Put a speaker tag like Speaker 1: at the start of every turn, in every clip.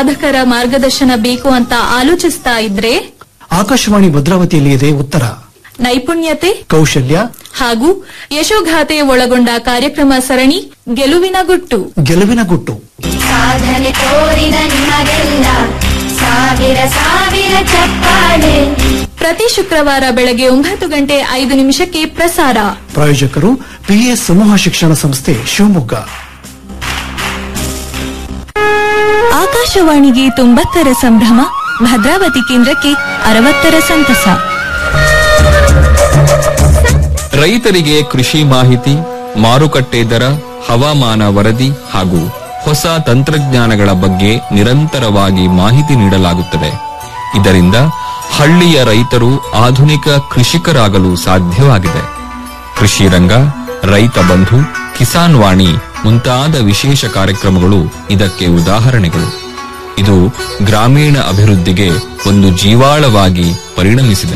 Speaker 1: ಸಾಧಕರ ಮಾರ್ಗದರ್ಶನ ಬೇಕು ಅಂತ ಆಲೋಚಿಸ್ತಾ ಇದ್ರೆ
Speaker 2: ಆಕಾಶವಾಣಿ ಭದ್ರಾವತಿಯಲ್ಲಿ ಇದೆ ಉತ್ತರ
Speaker 1: ನೈಪುಣ್ಯತೆ
Speaker 2: ಕೌಶಲ್ಯ
Speaker 1: ಹಾಗೂ ಯಶೋಗಾಥೆ ಒಳಗೊಂಡ ಕಾರ್ಯಕ್ರಮ ಸರಣಿ ಗೆಲುವಿನ ಗುಟ್ಟು
Speaker 2: ಗೆಲುವಿನ ಗುಟ್ಟು
Speaker 3: ಸಾಧನೆ ತೋರಿದ ನಿಮಗೆಲ್ಲ ಸಾವಿರ ಸಾವಿರ ಚಪ್ಪಾಳೆ
Speaker 1: ಪ್ರತಿ ಶುಕ್ರವಾರ ಬೆಳಗ್ಗೆ ಒಂಬತ್ತು ಗಂಟೆ ಐದು ನಿಮಿಷಕ್ಕೆ ಪ್ರಸಾರ
Speaker 2: ಪ್ರಾಯೋಜಕರು ಪಿಎಸ್ ಸಮೂಹ ಶಿಕ್ಷಣ ಸಂಸ್ಥೆ ಶಿವಮೊಗ್ಗ
Speaker 1: ಆಕಾಶವಾಣಿಗೆ ತೊಂಬತ್ತರ ಸಂಭ್ರಮ ಭದ್ರಾವತಿ ಕೇಂದ್ರಕ್ಕೆ ಅರವತ್ತರ ಸಂತಸ
Speaker 4: ರೈತರಿಗೆ ಕೃಷಿ ಮಾಹಿತಿ ಮಾರುಕಟ್ಟೆ ದರ ಹವಾಮಾನ ವರದಿ ಹಾಗೂ ಹೊಸ ತಂತ್ರಜ್ಞಾನಗಳ ಬಗ್ಗೆ ನಿರಂತರವಾಗಿ ಮಾಹಿತಿ ನೀಡಲಾಗುತ್ತದೆ ಇದರಿಂದ ಹಳ್ಳಿಯ ರೈತರು ಆಧುನಿಕ ಕೃಷಿಕರಾಗಲು ಸಾಧ್ಯವಾಗಿದೆ ಕೃಷಿ ರಂಗ ರೈತ ಬಂಧು ಕಿಸಾನ್ ವಾಣಿ ಮುಂತಾದ ವಿಶೇಷ ಕಾರ್ಯಕ್ರಮಗಳು ಇದಕ್ಕೆ ಉದಾಹರಣೆಗಳು ಇದು ಗ್ರಾಮೀಣ ಅಭಿವೃದ್ಧಿಗೆ ಒಂದು ಜೀವಾಳವಾಗಿ ಪರಿಣಮಿಸಿದೆ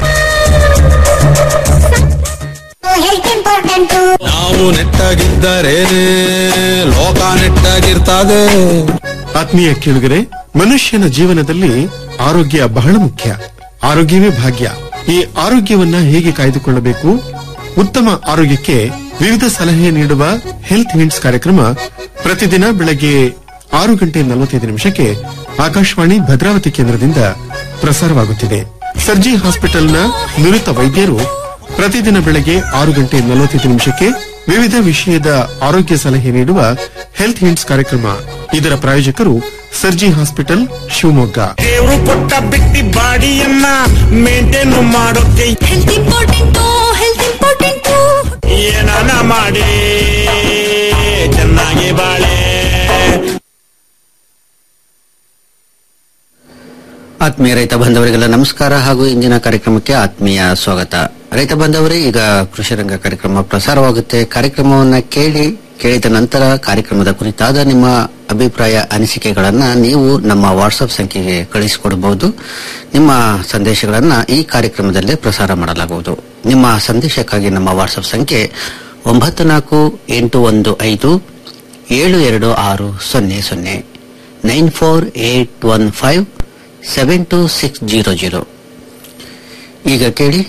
Speaker 3: ಹೆಲ್ತ್ ಇಂಪಾರ್ಟೆಂಟು
Speaker 5: ನಾವು ನೆಟ್ಟಾಗಿದ್ದರೇನೆ ಲೋಕ ನೆಟ್ಟಾಗಿರ್ತದೆ
Speaker 6: ಆತ್ಮೀಯ ಕೇಳುಗರೆ ಮನುಷ್ಯನ ಜೀವನದಲ್ಲಿ ಆರೋಗ್ಯ ಬಹಳ ಮುಖ್ಯ ಆರೋಗ್ಯವೇ ಭಾಗ್ಯ ಈ ಆರೋಗ್ಯವನ್ನ ಹೇಗೆ ಕಾಯ್ದುಕೊಳ್ಳಬೇಕು ಉತ್ತಮ ಆರೋಗ್ಯಕ್ಕೆ ವಿವಿಧ ಸಲಹೆ ನೀಡುವ ಹೆಲ್ತ್ ಹಿಂಟ್ಸ್ ಕಾರ್ಯಕ್ರಮ ಪ್ರತಿದಿನ ಬೆಳಗ್ಗೆ ಆರು ಗಂಟೆ ನಲವತ್ತೈದು ನಿಮಿಷಕ್ಕೆ ಆಕಾಶವಾಣಿ ಭದ್ರಾವತಿ ಕೇಂದ್ರದಿಂದ ಪ್ರಸಾರವಾಗುತ್ತಿದೆ ಸರ್ಜಿ ಹಾಸ್ಪಿಟಲ್ನ ನುರಿತ ವೈದ್ಯರು ಪ್ರತಿದಿನ ಬೆಳಗ್ಗೆ ಆರು ಗಂಟೆ ನಲವತ್ತೈದು ನಿಮಿಷಕ್ಕೆ ವಿವಿಧ ವಿಷಯದ ಆರೋಗ್ಯ ಸಲಹೆ ನೀಡುವ ಹೆಲ್ತ್ ಹಿಂಟ್ಸ್ ಕಾರ್ಯಕ್ರಮ ಇದರ ಪ್ರಾಯೋಜಕರು ಸರ್ಜಿ ಹಾಸ್ಪಿಟಲ್ ಶಿವಮೊಗ್ಗ
Speaker 7: ದೇವ್ರು ಕೊಟ್ಟ ಬಿಟ್ಟಿ ಬಾಡಿಯನ್ನ ಮೇಂಟೈನ್ ಮಾಡೋಕೆ
Speaker 3: ಹೆಲ್ತ್ ಇಂಪಾರ್ಟೆಂಟು ಹೆಲ್ತ್ ಇಂಪಾರ್ಟೆಂಟು
Speaker 7: ಏನಾನ ಮಾಡಿ ಚೆನ್ನಾಗಿ ಬಾಳೆ
Speaker 8: ಆತ್ಮೀಯ ರೈತ ಬಾಂಧವರಿಗೆಲ್ಲ ನಮಸ್ಕಾರ ಹಾಗೂ ಇಂದಿನ ಕಾರ್ಯಕ್ರಮಕ್ಕೆ ಆತ್ಮೀಯ ಸ್ವಾಗತ ರೈತ ಬಾಂಧವರೇ ಈಗ ಕೃಷಿ ರಂಗ ಕಾರ್ಯಕ್ರಮ ಪ್ರಸಾರವಾಗುತ್ತೆ ಕಾರ್ಯಕ್ರಮವನ್ನ ಕೇಳಿ ಕೇಳಿದ ನಂತರ ಕಾರ್ಯಕ್ರಮದ ಕುರಿತಾದ ನಿಮ್ಮ ಅಭಿಪ್ರಾಯ ಅನಿಸಿಕೆಗಳನ್ನ ನೀವು ನಮ್ಮ ವಾಟ್ಸ್ಆಪ್ ಸಂಖ್ಯೆಗೆ ಕಳಿಸಿಕೊಡಬಹುದು ನಿಮ್ಮ ಸಂದೇಶಗಳನ್ನ ಈ ಕಾರ್ಯಕ್ರಮದಲ್ಲೇ ಪ್ರಸಾರ ಮಾಡಲಾಗುವುದು ನಿಮ್ಮ ಸಂದೇಶಕ್ಕಾಗಿ ನಮ್ಮ ವಾಟ್ಸ್ಆಪ್ ಸಂಖ್ಯೆ ಒಂಬತ್ತು ನಾಲ್ಕು ಎಂಟು ಒಂದು ಐದು ಏಳು ಎರಡು ಆರು ಸೊನ್ನೆ ಸೊನ್ನೆ nine four eight one five seven two six zero zero ಈಗ ಕೇಳಿ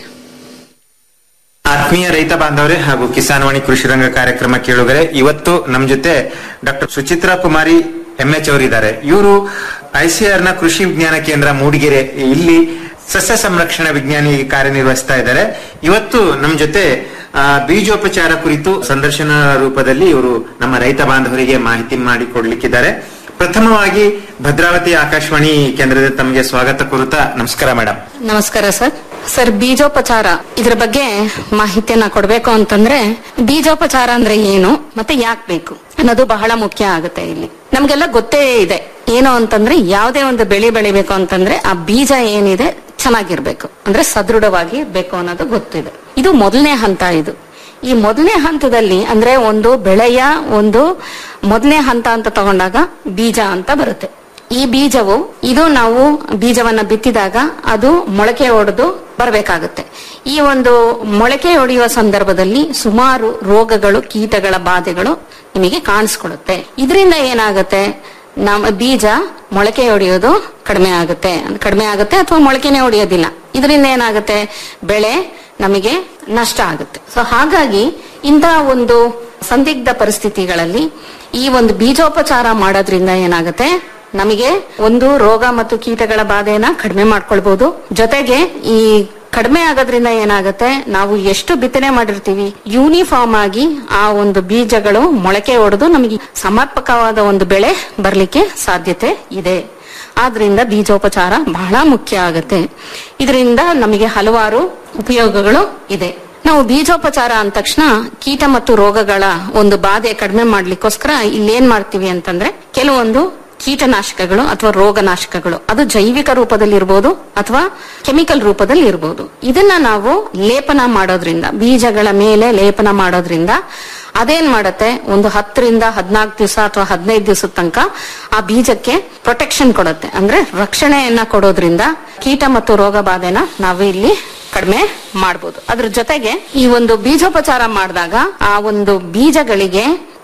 Speaker 9: ಆತ್ಮೀಯ ರೈತ ಬಾಂಧವರೇ ಹಾಗೂ ಕಿಸಾನ್ ವಾಣಿ ಕೃಷಿ ರಂಗ ಕಾರ್ಯಕ್ರಮ ಕೇಳುಗರೆ ಇವತ್ತು ನಮ್ ಜೊತೆ ಡಾಕ್ಟರ್ ಸುಚಿತ್ರಾ ಕುಮಾರಿ ಎಂಎಚ್ ಅವರಿದ್ದಾರೆ ಇವರು ಐಸಿಆರ್ ನ ಕೃಷಿ ವಿಜ್ಞಾನ ಕೇಂದ್ರ ಮೂಡಿಗೆರೆ ಇಲ್ಲಿ ಸಸ್ಯ ಸಂರಕ್ಷಣಾ ವಿಜ್ಞಾನಿ ಕಾರ್ಯನಿರ್ವಹಿಸ್ತಾ ಇದ್ದಾರೆ ಇವತ್ತು ನಮ್ ಜೊತೆ ಆ, ಬೀಜೋಪಚಾರ ಕುರಿತು ಸಂದರ್ಶನ ರೂಪದಲ್ಲಿ ಇವರು ನಮ್ಮ ರೈತ ಬಾಂಧವರಿಗೆ ಮಾಹಿತಿ ಮಾಡಿಕೊಡ್ಲಿಕ್ಕಿದ್ದಾರೆ ಪ್ರಥಮವಾಗಿ ಭದ್ರಾವತಿ ಆಕಾಶವಾಣಿ ಕೇಂದ್ರದ ತಮಗೆ ಸ್ವಾಗತ ಕೋರುತ್ತಾ ನಮಸ್ಕಾರ ಮೇಡಮ್
Speaker 10: ನಮಸ್ಕಾರ ಸರ್ ಸರ್ ಬೀಜೋಪಚಾರ ಇದ್ರ ಬಗ್ಗೆ ಮಾಹಿತಿಯನ್ನ ಕೊಡ್ಬೇಕು ಅಂತಂದ್ರೆ ಬೀಜೋಪಚಾರ ಅಂದ್ರೆ ಏನು ಮತ್ತೆ ಯಾಕೆ ಬೇಕು ಅನ್ನೋದು ಬಹಳ ಮುಖ್ಯ ಆಗುತ್ತೆ ಇಲ್ಲಿ ನಮ್ಗೆಲ್ಲ ಗೊತ್ತೇ ಇದೆ ಏನು ಅಂತಂದ್ರೆ ಯಾವುದೇ ಒಂದು ಬೆಳೆ ಬೆಳಿಬೇಕು ಅಂತಂದ್ರೆ ಆ ಬೀಜ ಏನಿದೆ ಚೆನ್ನಾಗಿರ್ಬೇಕು ಅಂದ್ರೆ ಸದೃಢವಾಗಿ ಇರ್ಬೇಕು ಅನ್ನೋದು ಗೊತ್ತಿದೆ ಇದು ಮೊದಲನೇ ಹಂತ ಇದು ಈ ಮೊದಲನೇ ಹಂತದಲ್ಲಿ ಅಂದ್ರೆ ಒಂದು ಬೆಳೆಯ ಒಂದು ಮೊದಲನೇ ಹಂತ ಅಂತ ತಗೊಂಡಾಗ ಬೀಜ ಅಂತ ಬರುತ್ತೆ ಈ ಬೀಜವು ಇದು ನಾವು ಬೀಜವನ್ನ ಬಿತ್ತಿದಾಗ ಅದು ಮೊಳಕೆ ಒಡೆದು ಬರಬೇಕಾಗುತ್ತೆ ಈ ಒಂದು ಮೊಳಕೆ ಒಡೆಯುವ ಸಂದರ್ಭದಲ್ಲಿ ಸುಮಾರು ರೋಗಗಳು ಕೀಟಗಳ ಬಾಧೆಗಳು ನಿಮಗೆ ಕಾಣಿಸ್ಕೊಳ್ಳುತ್ತೆ ಇದರಿಂದ ಏನಾಗುತ್ತೆ ನಮ್ಮ ಬೀಜ ಮೊಳಕೆ ಒಡೆಯೋದು ಕಡಿಮೆ ಆಗುತ್ತೆ ಅಂದ್ರೆ ಕಡಿಮೆ ಆಗುತ್ತೆ ಅಥವಾ ಮೊಳಕೆನೆ ಒಡೆಯೋದಿಲ್ಲ ಇದರಿಂದ ಏನಾಗುತ್ತೆ ಬೆಳೆ ನಮಗೆ ನಷ್ಟ ಆಗುತ್ತೆ ಸೊ ಹಾಗಾಗಿ ಇಂತಹ ಒಂದು ಸಂದಿಗ್ಧ ಪರಿಸ್ಥಿತಿಗಳಲ್ಲಿ ಈ ಒಂದು ಬೀಜೋಪಚಾರ ಮಾಡೋದ್ರಿಂದ ಏನಾಗುತ್ತೆ ನಮಗೆ ಒಂದು ರೋಗ ಮತ್ತು ಕೀಟಗಳ ಬಾಧೆಯನ್ನ ಕಡಿಮೆ ಮಾಡ್ಕೊಳ್ಬಹುದು ಜೊತೆಗೆ ಈ ಕಡಿಮೆ ಆಗೋದ್ರಿಂದ ಏನಾಗುತ್ತೆ ನಾವು ಎಷ್ಟು ಬಿತ್ತನೆ ಮಾಡಿರ್ತೀವಿ ಯೂನಿಫಾರ್ಮ್ ಆಗಿ ಆ ಒಂದು ಬೀಜಗಳು ಮೊಳಕೆ ಹೊಡೆದು ನಮಗೆ ಸಮರ್ಪಕವಾದ ಒಂದು ಬೆಳೆ ಬರ್ಲಿಕ್ಕೆ ಸಾಧ್ಯತೆ ಇದೆ ಆದ್ರಿಂದ ಬೀಜೋಪಚಾರ ಬಹಳ ಮುಖ್ಯ ಆಗುತ್ತೆ ಇದರಿಂದ ನಮಗೆ ಹಲವಾರು ಉಪಯೋಗಗಳು ಇದೆ ನಾವು ಬೀಜೋಪಚಾರ ಅಂದ ತಕ್ಷಣ ಕೀಟ ಮತ್ತು ರೋಗಗಳ ಒಂದು ಬಾಧೆ ಕಡಿಮೆ ಮಾಡ್ಲಿಕ್ಕೋಸ್ಕರ ಇಲ್ಲೇನ್ ಮಾಡ್ತೀವಿ ಅಂತಂದ್ರೆ ಕೆಲವೊಂದು ಕೀಟನಾಶಕಗಳು ಅಥವಾ ರೋಗನಾಶಕಗಳು ಅದು ಜೈವಿಕ ರೂಪದಲ್ಲಿ ಇರ್ಬೋದು ಅಥವಾ ಕೆಮಿಕಲ್ ರೂಪದಲ್ಲಿ ಇರ್ಬೋದು ಇದನ್ನ ನಾವು ಲೇಪನ ಮಾಡೋದ್ರಿಂದ ಬೀಜಗಳ ಮೇಲೆ ಲೇಪನ ಮಾಡೋದ್ರಿಂದ ಅದೇನ್ ಮಾಡತ್ತೆ ಒಂದು ಹತ್ತರಿಂದ ಹದಿನಾಲ್ಕು ದಿವಸ ಅಥವಾ ಹದಿನೈದು ದಿವಸದ ತನಕ ಆ ಬೀಜಕ್ಕೆ ಪ್ರೊಟೆಕ್ಷನ್ ಕೊಡುತ್ತೆ ಅಂದ್ರೆ ರಕ್ಷಣೆಯನ್ನ ಕೊಡೋದ್ರಿಂದ ಕೀಟ ಮತ್ತು ರೋಗ ಬಾಧೆನ ನಾವು ಇಲ್ಲಿ ಕಡಿಮೆ ಮಾಡಬಹುದು ಅದ್ರ ಜೊತೆಗೆ ಈ ಒಂದು ಬೀಜೋಪಚಾರ ಮಾಡಿದಾಗ ಆ ಒಂದು ಬೀಜಗಳಿಗೆ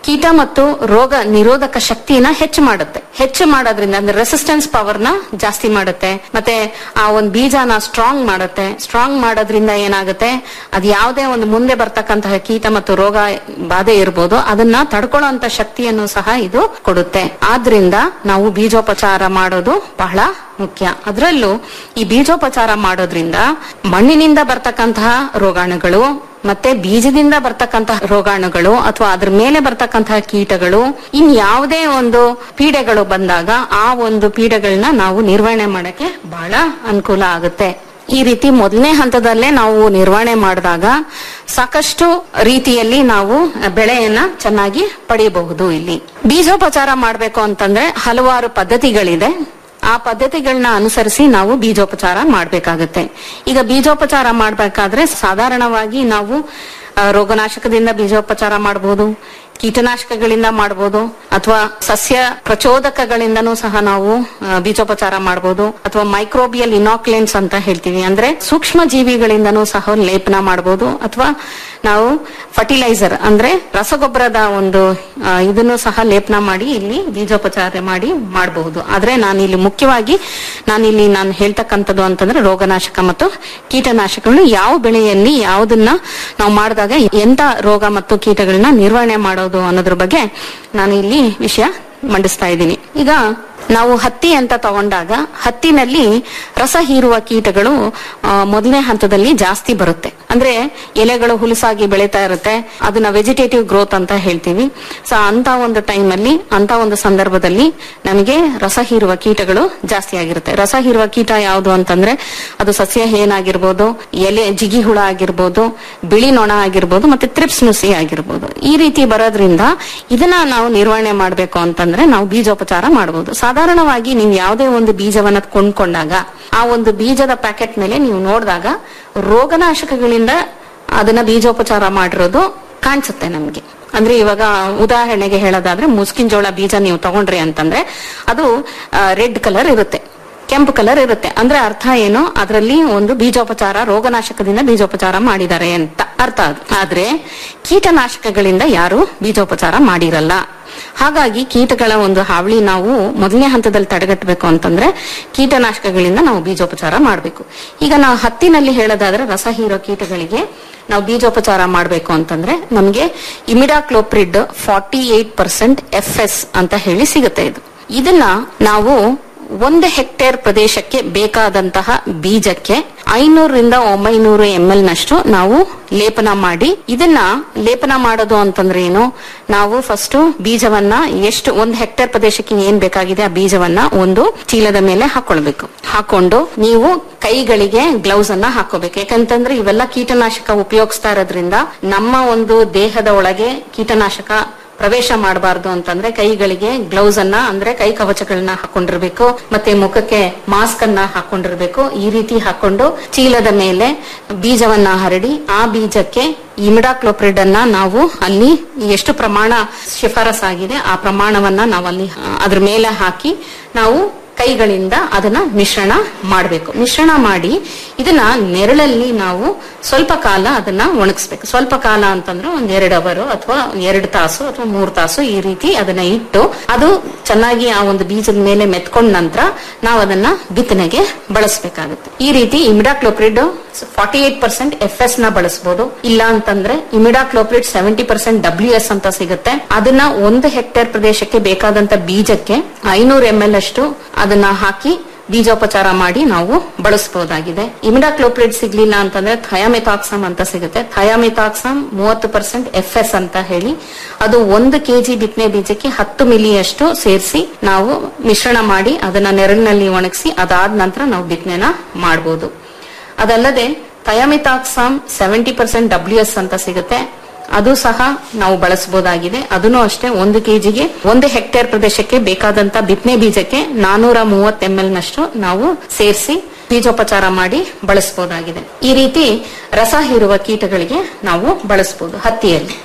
Speaker 10: ಕೀಟ ಮತ್ತು ರೋಗ ನಿರೋಧಕ ಶಕ್ತಿನ ಹೆಚ್ಚು ಮಾಡುತ್ತೆ ಹೆಚ್ಚು ಮಾಡೋದ್ರಿಂದ ಅಂದ್ರೆ ರೆಸಿಸ್ಟೆನ್ಸ್ ಪವರ್ ನ ಜಾಸ್ತಿ ಮಾಡುತ್ತೆ ಮತ್ತೆ ಆ ಒಂದು ಬೀಜನ ಸ್ಟ್ರಾಂಗ್ ಮಾಡುತ್ತೆ ಸ್ಟ್ರಾಂಗ್ ಮಾಡೋದ್ರಿಂದ ಏನಾಗುತ್ತೆ ಅದು ಯಾವುದೇ ಒಂದು ಮುಂದೆ ಬರ್ತಕ್ಕಂತಹ ಕೀಟ ಮತ್ತು ರೋಗ ಬಾಧೆ ಇರ್ಬೋದು ಅದನ್ನ ತಡ್ಕೊಳ್ಳುವಂತ ಶಕ್ತಿಯನ್ನು ಸಹ ಇದು ಕೊಡುತ್ತೆ ಆದ್ರಿಂದ ನಾವು ಬೀಜೋಪಚಾರ ಮಾಡೋದು ಬಹಳ ಮುಖ್ಯ ಅದರಲ್ಲೂ ಈ ಬೀಜೋಪಚಾರ ಮಾಡೋದ್ರಿಂದ ಮಣ್ಣಿನಿಂದ ಬರ್ತಕ್ಕಂತಹ ರೋಗಾಣುಗಳು ಮತ್ತೆ ಬೀಜದಿಂದ ಬರ್ತಕ್ಕಂತಹ ರೋಗಾಣುಗಳು ಅಥವಾ ಅದ್ರ ಮೇಲೆ ಬರ್ತಕ್ಕಂತಹ ಕೀಟಗಳು ಇನ್ ಯಾವುದೇ ಒಂದು ಪೀಡೆಗಳು ಬಂದಾಗ ಆ ಒಂದು ಪೀಡೆಗಳನ್ನ ನಾವು ನಿರ್ವಹಣೆ ಮಾಡಕ್ಕೆ ಬಹಳ ಅನುಕೂಲ ಆಗುತ್ತೆ ಈ ರೀತಿ ಮೊದಲನೇ ಹಂತದಲ್ಲೇ ನಾವು ನಿರ್ವಹಣೆ ಮಾಡಿದಾಗ ಸಾಕಷ್ಟು ರೀತಿಯಲ್ಲಿ ನಾವು ಬೆಳೆಯನ್ನ ಚೆನ್ನಾಗಿ ಪಡೆಯಬಹುದು ಇಲ್ಲಿ ಬೀಜೋಪಚಾರ ಮಾಡಬೇಕು ಅಂತಂದ್ರೆ ಹಲವಾರು ಪದ್ಧತಿಗಳಿದೆ ಆ ಪದ್ಧತಿಗಳನ್ನ ಅನುಸರಿಸಿ ನಾವು ಬೀಜೋಪಚಾರ ಮಾಡಬೇಕಾಗತ್ತೆ ಈಗ ಬೀಜೋಪಚಾರ ಮಾಡಬೇಕಾದ್ರೆ ಸಾಧಾರಣವಾಗಿ ನಾವು ಆ, ರೋಗನಾಶಕದಿಂದ ಬೀಜೋಪಚಾರ ಮಾಡಬಹುದು ಕೀಟನಾಶಕಗಳಿಂದ ಮಾಡಬಹುದು ಅಥವಾ ಸಸ್ಯ ಪ್ರಚೋದಕಗಳಿಂದನೂ ಸಹ ನಾವು ಆ, ಬೀಜೋಪಚಾರ ಮಾಡಬಹುದು ಅಥವಾ ಮೈಕ್ರೋಬಿಯಲ್ ಇನಾಕ್ಲೆಂಟ್ಸ್ ಅಂತ ಹೇಳ್ತೀವಿ ಅಂದ್ರೆ ಸೂಕ್ಷ್ಮ ಜೀವಿಗಳಿಂದನೂ ಸಹ ಲೇಪನ ಮಾಡಬಹುದು ಅಥವಾ ನಾವು ಫರ್ಟಿಲೈಸರ್ ಅಂದ್ರೆ ರಸಗೊಬ್ಬರದ ಒಂದು ಆ, ಇದನ್ನು ಸಹ ಲೇಪನ ಮಾಡಿ ಇಲ್ಲಿ ಬೀಜೋಪಚಾರ ಮಾಡಿ ಮಾಡಬಹುದು ಆದ್ರೆ ನಾನು ಇಲ್ಲಿ ಮುಖ್ಯವಾಗಿ ನಾನು ಇಲ್ಲಿ ನಾನು ಹೇಳ್ತಕ್ಕಂಥದ್ದು ಅಂತಂದ್ರೆ ರೋಗನಾಶಕ ಮತ್ತು ಕೀಟನಾಶಕಗಳು ಯಾವ ಬೆಳೆಯಲ್ಲಿ ಯಾವುದನ್ನ ನಾವು ಮಾಡಿದಾಗ ಎಂತ ರೋಗ ಮತ್ತು ಕೀಟಗಳನ್ನ ನಿರ್ವಹಣೆ ಮಾಡೋದು ಅನ್ನೋದ್ರ ಬಗ್ಗೆ ನಾನು ಇಲ್ಲಿ ವಿಷಯ ಮಂಡಿಸ್ತಾ ಇದ್ದೀನಿ ಈಗ ನಾವು ಹತ್ತಿ ಅಂತ ತಗೊಂಡಾಗ ಹತ್ತಿನಲ್ಲಿ ರಸ ಹೀರುವ ಕೀಟಗಳು ಆ, ಮೊದಲನೇ ಹಂತದಲ್ಲಿ ಜಾಸ್ತಿ ಬರುತ್ತೆ ಅಂದ್ರೆ ಎಲೆಗಳು ಹುಲಸಾಗಿ ಬೆಳೀತಾ ಇರುತ್ತೆ ಅದನ್ನ ವೆಜಿಟೇಟಿವ್ ಗ್ರೋತ್ ಅಂತ ಹೇಳ್ತೀವಿ ಸೊ ಅಂತ ಒಂದು ಟೈಮ್ ಅಲ್ಲಿ ಅಂತ ಒಂದು ಸಂದರ್ಭದಲ್ಲಿ ನಮಗೆ ರಸ ಹೀರುವ ಕೀಟಗಳು ಜಾಸ್ತಿ ಆಗಿರುತ್ತೆ ರಸ ಹೀರುವ ಕೀಟ ಯಾವುದು ಅಂತಂದ್ರೆ ಅದು ಸಸ್ಯ ಏನಾಗಿರ್ಬೋದು ಎಲೆ ಜಿಗಿ ಹುಳ ಆಗಿರ್ಬೋದು ಬಿಳಿ ನೊಣ ಆಗಿರ್ಬೋದು ಮತ್ತೆ ತ್ರಿಪ್ಸ್ ನುಸಿ ಆಗಿರ್ಬೋದು ಈ ರೀತಿ ಬರೋದ್ರಿಂದ ಇದನ್ನ ನಾವು ನಿರ್ವಹಣೆ ಮಾಡಬೇಕು ಅಂತಂದ್ರೆ ನಾವು ಬೀಜೋಪಚಾರ ಮಾಡಬಹುದು ಸಾಧಾರಣವಾಗಿ ನೀವು ಯಾವುದೇ ಒಂದು ಬೀಜವನ್ನ ಕೊಂಡ್ಕೊಂಡಾಗ ಆ ಒಂದು ಬೀಜದ ಪ್ಯಾಕೆಟ್ ಮೇಲೆ ನೀವು ನೋಡಿದಾಗ ರೋಗನಾಶಕಗಳಿಂದ ಅದನ್ನ ಬೀಜೋಪಚಾರ ಮಾಡಿರೋದು ಕಾಣಿಸುತ್ತೆ ನಮ್ಗೆ ಅಂದ್ರೆ ಇವಾಗ ಉದಾಹರಣೆಗೆ ಹೇಳೋದಾದ್ರೆ ಮುಸ್ಕಿನ ಜೋಳ ಬೀಜ ನೀವು ತಗೊಂಡ್ರಿ ಅಂತಂದ್ರೆ ಅದು ರೆಡ್ ಕಲರ್ ಇರುತ್ತೆ ಕೆಂಪು ಕಲರ್ ಇರುತ್ತೆ ಅಂದ್ರೆ ಅರ್ಥ ಏನು ಅದರಲ್ಲಿ ಒಂದು ಬೀಜೋಪಚಾರ ರೋಗನಾಶಕದಿಂದ ಬೀಜೋಪಚಾರ ಮಾಡಿದ್ದಾರೆ ಅಂತ ಅರ್ಥ ಅದು ಆದ್ರೆ ಕೀಟನಾಶಕಗಳಿಂದ ಯಾರು ಬೀಜೋಪಚಾರ ಮಾಡಿರಲ್ಲ ಹಾಗಾಗಿ ಕೀಟಗಳ ಒಂದು ಹಾವಳಿ ನಾವು ಮೊದಲನೇ ಹಂತದಲ್ಲಿ ತಡೆಗಟ್ಟಬೇಕು ಅಂತಂದ್ರೆ ಕೀಟನಾಶಕಗಳಿಂದ ನಾವು ಬೀಜೋಪಚಾರ ಮಾಡಬೇಕು ಈಗ ನಾವು ಹತ್ತಿನಲ್ಲಿ ಹೇಳೋದಾದ್ರೆ ರಸ ಹೀರೋ ಕೀಟಗಳಿಗೆ ನಾವು ಬೀಜೋಪಚಾರ ಮಾಡಬೇಕು ಅಂತಂದ್ರೆ ನಮಗೆ imidacloprid forty eight percent F S ಅಂತ ಹೇಳಿ ಸಿಗುತ್ತೆ ಇದು ಇದನ್ನ ನಾವು ಒಂದು ಹೆಕ್ಟೇರ್ ಪ್ರದೇಶಕ್ಕೆ ಬೇಕಾದಂತಹ ಬೀಜಕ್ಕೆ ಐನೂರರಿಂದ ಒಂಬೈನೂರು ಎಂ ಎಲ್ ನಷ್ಟು ನಾವು ಲೇಪನ ಮಾಡಿ ಇದನ್ನ ಲೇಪನ ಮಾಡೋದು ಅಂತಂದ್ರೆ ಏನು ನಾವು ಫಸ್ಟ್ ಬೀಜವನ್ನ ಎಷ್ಟು ಒಂದು ಹೆಕ್ಟೇರ್ ಪ್ರದೇಶಕ್ಕೆ ಏನ್ ಬೇಕಾಗಿದೆ ಆ ಬೀಜವನ್ನ ಒಂದು ಚೀಲದ ಮೇಲೆ ಹಾಕೊಳ್ಬೇಕು ಹಾಕೊಂಡು ನೀವು ಕೈಗಳಿಗೆ ಗ್ಲೌಸ್ ಅನ್ನ ಹಾಕೋಬೇಕು ಯಾಕಂತಂದ್ರೆ ಇವೆಲ್ಲ ಕೀಟನಾಶಕ ಉಪಯೋಗಿಸ್ತಾ ಇರೋದ್ರಿಂದ ನಮ್ಮ ಒಂದು ದೇಹದ ಒಳಗೆ ಕೀಟನಾಶಕ ಪ್ರವೇಶ ಮಾಡಬಾರ್ದು ಅಂತಂದ್ರೆ ಕೈಗಳಿಗೆ ಗ್ಲೌಸ್ ಅನ್ನ ಅಂದ್ರೆ ಕೈ ಕವಚಗಳನ್ನ ಹಾಕೊಂಡಿರ್ಬೇಕು ಮತ್ತೆ ಮುಖಕ್ಕೆ ಮಾಸ್ಕ್ ಅನ್ನ ಹಾಕೊಂಡಿರ್ಬೇಕು ಈ ರೀತಿ ಹಾಕೊಂಡು ಚೀಲದ ಮೇಲೆ ಬೀಜವನ್ನ ಹರಡಿ ಆ ಬೀಜಕ್ಕೆ ಇಮಿಡಾಕ್ಲೋಪ್ರಿಡ್ ಅನ್ನ ನಾವು ಅಲ್ಲಿ ಎಷ್ಟು ಪ್ರಮಾಣ ಶಿಫಾರಸ್ ಆಗಿದೆ ಆ ಪ್ರಮಾಣವನ್ನ ನಾವು ಅಲ್ಲಿ ಆ, ಅದ್ರ ಮೇಲೆ ಹಾಕಿ ನಾವು ಕೈಗಳಿಂದ ಅದನ್ನ ಮಿಶ್ರಣ ಮಾಡಬೇಕು ಮಿಶ್ರಣ ಮಾಡಿ ಇದನ್ನ ನೆರಳಲ್ಲಿ ನಾವು ಸ್ವಲ್ಪ ಕಾಲ ಅದನ್ನ ಒಣಗಿಸ್ಬೇಕು ಸ್ವಲ್ಪ ಕಾಲ ಅಂತಂದ್ರೆ ಒಂದ್ ಎರಡು ಅವರು ಅಥವಾ ಎರಡು ತಾಸು ಅಥವಾ ಮೂರು ತಾಸು ಈ ರೀತಿ ಅದನ್ನ ಇಟ್ಟು ಅದು ಚೆನ್ನಾಗಿ ಆ ಒಂದು ಬೀಜದ ಮೇಲೆ ಮೆತ್ಕೊಂಡ ನಂತರ ನಾವು ಅದನ್ನ ಬಿತ್ತನೆಗೆ ಬಳಸಬೇಕಾಗುತ್ತೆ ಈ ರೀತಿ imidacloprid forty eight percent F S ನ ಬಳಸಬಹುದು ಇಲ್ಲ ಅಂತಂದ್ರೆ imidacloprid seventy percent W S ಅಂತ ಸಿಗುತ್ತೆ ಅದನ್ನ ಒಂದು ಹೆಕ್ಟೇರ್ ಪ್ರದೇಶಕ್ಕೆ ಬೇಕಾದಂತ ಬೀಜಕ್ಕೆ ಐನೂರು ಎಂ ಎಲ್ ಅಷ್ಟು ಅದನ್ನ ಹಾಕಿ ಬೀಜೋಪಚಾರ ಮಾಡಿ ನಾವು ಬಳಸಬಹುದಾಗಿದೆ ಇಮಿಡಾಕ್ಲೋಪ್ರಿಡ್ ಸಿಗ್ಲಿಲ್ಲ ಅಂತಂದ್ರೆ ಥಯಾಮಿಥಾಕ್ಸಮ್ ಅಂತ ಸಿಗುತ್ತೆ ಥಯಾಮಿಥಾಕ್ಸಮ್ ಮೂವತ್ತು ಪರ್ಸೆಂಟ್ ಎಫ್ ಎಸ್ ಅಂತ ಹೇಳಿ ಅದು ಒಂದು ಕೆಜಿ ಬಿತ್ತನೆ ಬೀಜಕ್ಕೆ ಹತ್ತು ಮಿಲಿಯಷ್ಟು ಸೇರಿಸಿ ನಾವು ಮಿಶ್ರಣ ಮಾಡಿ ಅದನ್ನ ನೆರಳಿನಲ್ಲಿ ಒಣಗಿಸಿ ಅದಾದ ನಂತರ ನಾವು ಬಿತ್ತನೆನ ಮಾಡಬಹುದು ಅದಲ್ಲದೆ thiamethoxam seventy percent W S ಅಂತ ಸಿಗುತ್ತೆ ಅದು ಸಹ ನಾವು ಬಳಸಬಹುದಾಗಿದೆ ಅದನ್ನು ಅಷ್ಟೇ ಒಂದು ಕೆಜಿಗೆ ಒಂದು ಹೆಕ್ಟೇರ್ ಪ್ರದೇಶಕ್ಕೆ ಬೇಕಾದಂತ ಬಿತ್ತನೆ ಬೀಜಕ್ಕೆ ನಾನೂರ ಮೂವತ್ತು ಎಂ ಎಲ್ ನಷ್ಟು ನಾವು ಸೇರಿಸಿ ಬೀಜೋಪಚಾರ ಮಾಡಿ ಬಳಸಬಹುದಾಗಿದೆ ಈ ರೀತಿ ರಸ ಹೀರುವ ಕೀಟಗಳಿಗೆ ನಾವು ಬಳಸಬಹುದು ಹತ್ತಿಯಲ್ಲಿ